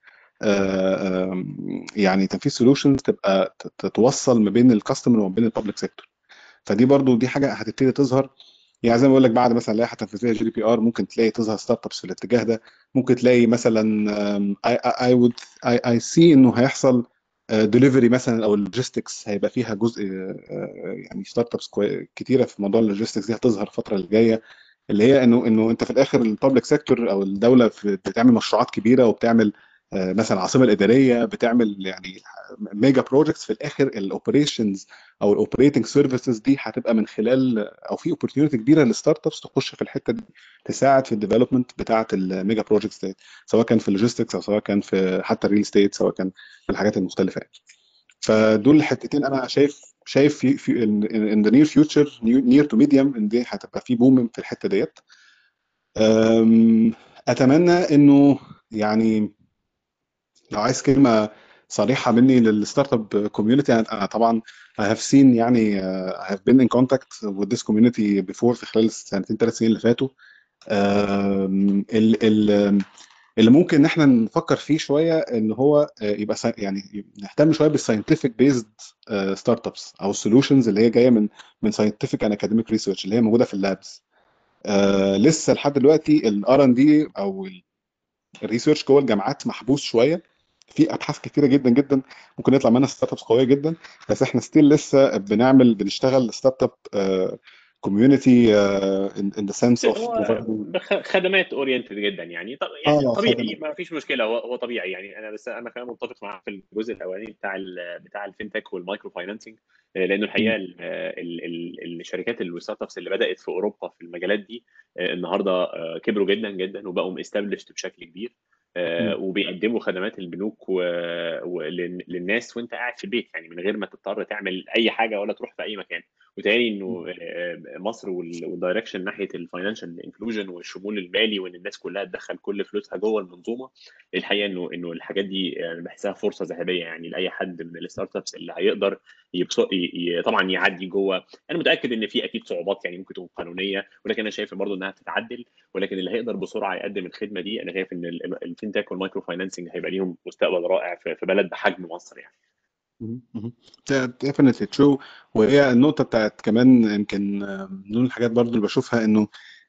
يعني تنفيذ سولوشنز تبقى تتوصل ما بين الكاستمر وما بين الببليك سيكتور فدي برضو دي حاجه هتبتدي تظهر يعني زي ما بقول لك بعد مثلا لائحه تنفيذيه جي دي بي ار ممكن تلاقي تظهر ستارت ابس في الاتجاه ده ممكن تلاقي مثلا اي وود اي اي سي انه هيحصل ديليفري مثلا او اللوجيستكس هيبقى فيها جزء يعني ستارت ابس كتيره في موضوع اللوجيستكس دي هتظهر الفتره اللي جايه اللي هي انه انه انت في الاخر الببليك سيكتور او الدوله بتعمل مشروعات كبيره وبتعمل مثلا العاصمه الاداريه بتعمل يعني ميجا بروجكتس في الاخر الاوبريشنز او الاوبريتنج سيرفيسز دي هتبقى من خلال او في اوبورتيونيتي كبيره للستارت ابس تخش في الحته دي تساعد في الديفلوبمنت بتاعه الميجا بروجكتس دي سواء كان في اللوجيستكس او سواء كان في حتى الريل ستيت سواء كان في الحاجات المختلفه يعني. فدول الحتتين انا شايف شايف في في ان ذا نير فيوتشر نير تو ميديوم ان دي هتبقى في بوم في الحته ديت اتمنى انه يعني لو عايز كلمه صريحه مني للستارت اب كوميونتي انا طبعا I have seen يعني uh, I have been in contact with this community before في خلال السنتين ثلاث سنين اللي فاتوا آم، ال ال اللي ممكن ان احنا نفكر فيه شويه ان هو آه، يبقى سا- يعني نهتم شويه بالساينتفك بيزد ستارت ابس او السولوشنز اللي هي جايه من من ساينتفك اند اكاديميك ريسيرش اللي هي موجوده في اللابس آه لسه لحد دلوقتي الار ان دي او الريسيرش جوه الجامعات محبوس شويه في ابحاث كتيره جدا جدا ممكن يطلع منها ستارت ابس قويه جدا بس احنا ستيل لسه بنعمل بنشتغل ستارت اب كوميونتي ان ذا سنس اوف هو بخ- خدمات اورينتد جدا يعني طب يعني اه طبيعي خدمات ما فيش مشكله هو هو طبيعي يعني انا بس انا كمان متفق معاك في الجزء الاولاني بتاع ال بتاع الفinTech والمايكرو فاينانسنج لانه الحقيقه ال ال ال الشركات الستارت ابس اللي بدات في اوروبا في المجالات دي آه، النهارده آه، كبروا جدا جدا وبقوا استابلشت بشكل كبير آه، وبيقدموا خدمات البنوك و- ولل- للناس وانت قاعد في البيت يعني من غير ما تضطر تعمل اي حاجه ولا تروح في اي مكان وتهيألي انه آه، مصر وال- والدايركشن ناحيه الفاينانشال انكلوجن والشمول المالي وان الناس كلها تدخل كل فلوسها جوه المنظومه الحقيقه انه انه الحاجات دي آه، بحسها فرصه ذهبيه يعني لاي حد من الستارت ابس اللي هيقدر يبص... ي... ي... طبعا يعدي جوه انا متاكد ان في اكيد صعوبات يعني ممكن تكون قانونيه ولكن انا شايف برضه انها تتعدل ولكن اللي هيقدر بسرعه يقدم الخدمه دي انا شايف ان الفinTech والمايكرو فاينانسنج هيبقى ليهم مستقبل رائع في في بلد بحجم مصر يعني definitely true وهي النقطة بتاعت كمان يمكن آم، من ضمن الحاجات برضو اللي بشوفها انه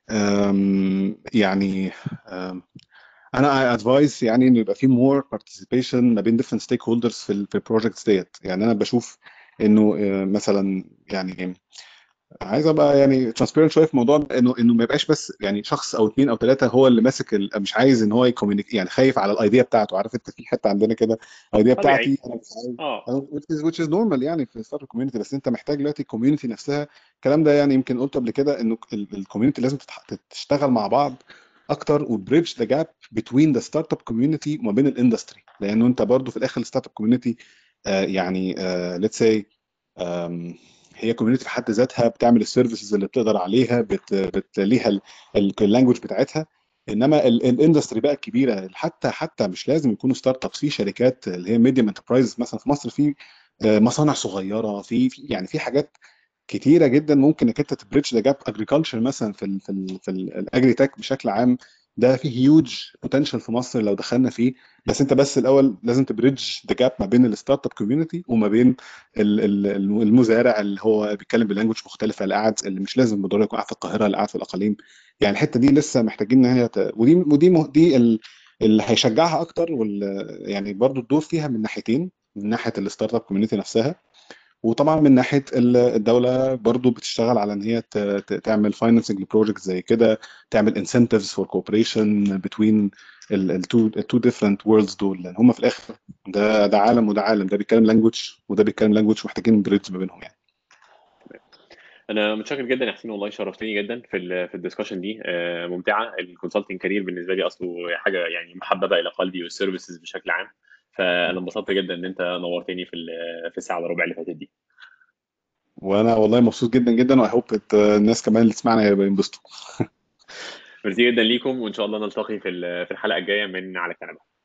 آم، يعني آم، انا I advise يعني انه يبقى في more participation ما بين different stakeholders في ال في البروجكتس ديت يعني انا بشوف انه آه، مثلا يعني عايز ابقى يعني ترانسبيرنت شويه في موضوع انه انه ما يبقاش بس يعني شخص او اثنين او ثلاثه هو اللي ماسك ال- مش عايز ان هو يكومينيك يعني خايف على الايديا بتاعته عارف انت في حته عندنا كده الايديا طبيعي بتاعتي انا مش عايز اه أنا- which is which is normal يعني في ستارت كوميونتي بس انت محتاج دلوقتي الكوميونتي نفسها الكلام ده يعني يمكن قلت قبل كده انه الكوميونتي لازم تتح- تشتغل مع بعض اكتر وبريدج ذا جاب بتوين ذا ستارت اب كوميونتي وما بين الاندستري لانه انت برضو في الاخر الستارت اب كوميونتي يعني ليتس سي هي كوميونتي في حد ذاتها بتعمل السيرفيسز اللي بتقدر عليها بت, بت ليها اللانجوج بتاعتها انما الاندستري بقى الكبيره حتى حتى مش لازم يكونوا ستارت ابس في شركات اللي هي ميديوم انتربرايز مثلا في مصر في آه، مصانع صغيره في في يعني في حاجات كتيره جدا ممكن انك انت تبريدج ذا جاب اجريكلتشر مثلا في ال في ال في الاجري تك بشكل عام ده فيه هيوج بوتنشال في مصر لو دخلنا فيه بس انت بس الاول لازم تبريدج ذا جاب ما بين الستارت اب كوميونتي وما بين ال- ال- المزارع اللي هو بيتكلم بلانجوج مختلفه اللي قاعد اللي مش لازم بالضروره يكون قاعد في القاهره اللي قاعد في الاقاليم يعني الحته دي لسه محتاجين ان هي ت... ودي ودي مه- دي ال- اللي هيشجعها اكتر وال... يعني برضو الدور فيها من ناحيتين من ناحيه الستارت اب كوميونتي نفسها وطبعا من ناحيه ال- الدوله برضو بتشتغل على ان هي ت- ت- تعمل فاينانسنج لبروجكت زي كده تعمل incentives for cooperation between التو التو ديفرنت وورلدز دول لان هم في الاخر ده ده عالم وده عالم ده بيتكلم لانجوج وده بيتكلم لانجوج محتاجين بريدج ما بينهم يعني انا متشكر جدا يا حسين والله شرفتني جدا في ال في الدسكشن دي آه، ممتعه الكونسلتنج كارير بالنسبه لي اصله حاجه يعني محببه الى قلبي والسيرفيسز بشكل عام فانا انبسطت جدا ان انت نورتني في ال- في الساعه الا ربع اللي فاتت دي وانا والله مبسوط جدا جدا واي هوب الناس كمان اللي تسمعنا هيبقى ينبسطوا ميرسي جدا ليكم وان شاء الله نلتقي في ال- في الحلقه الجايه من على كنبه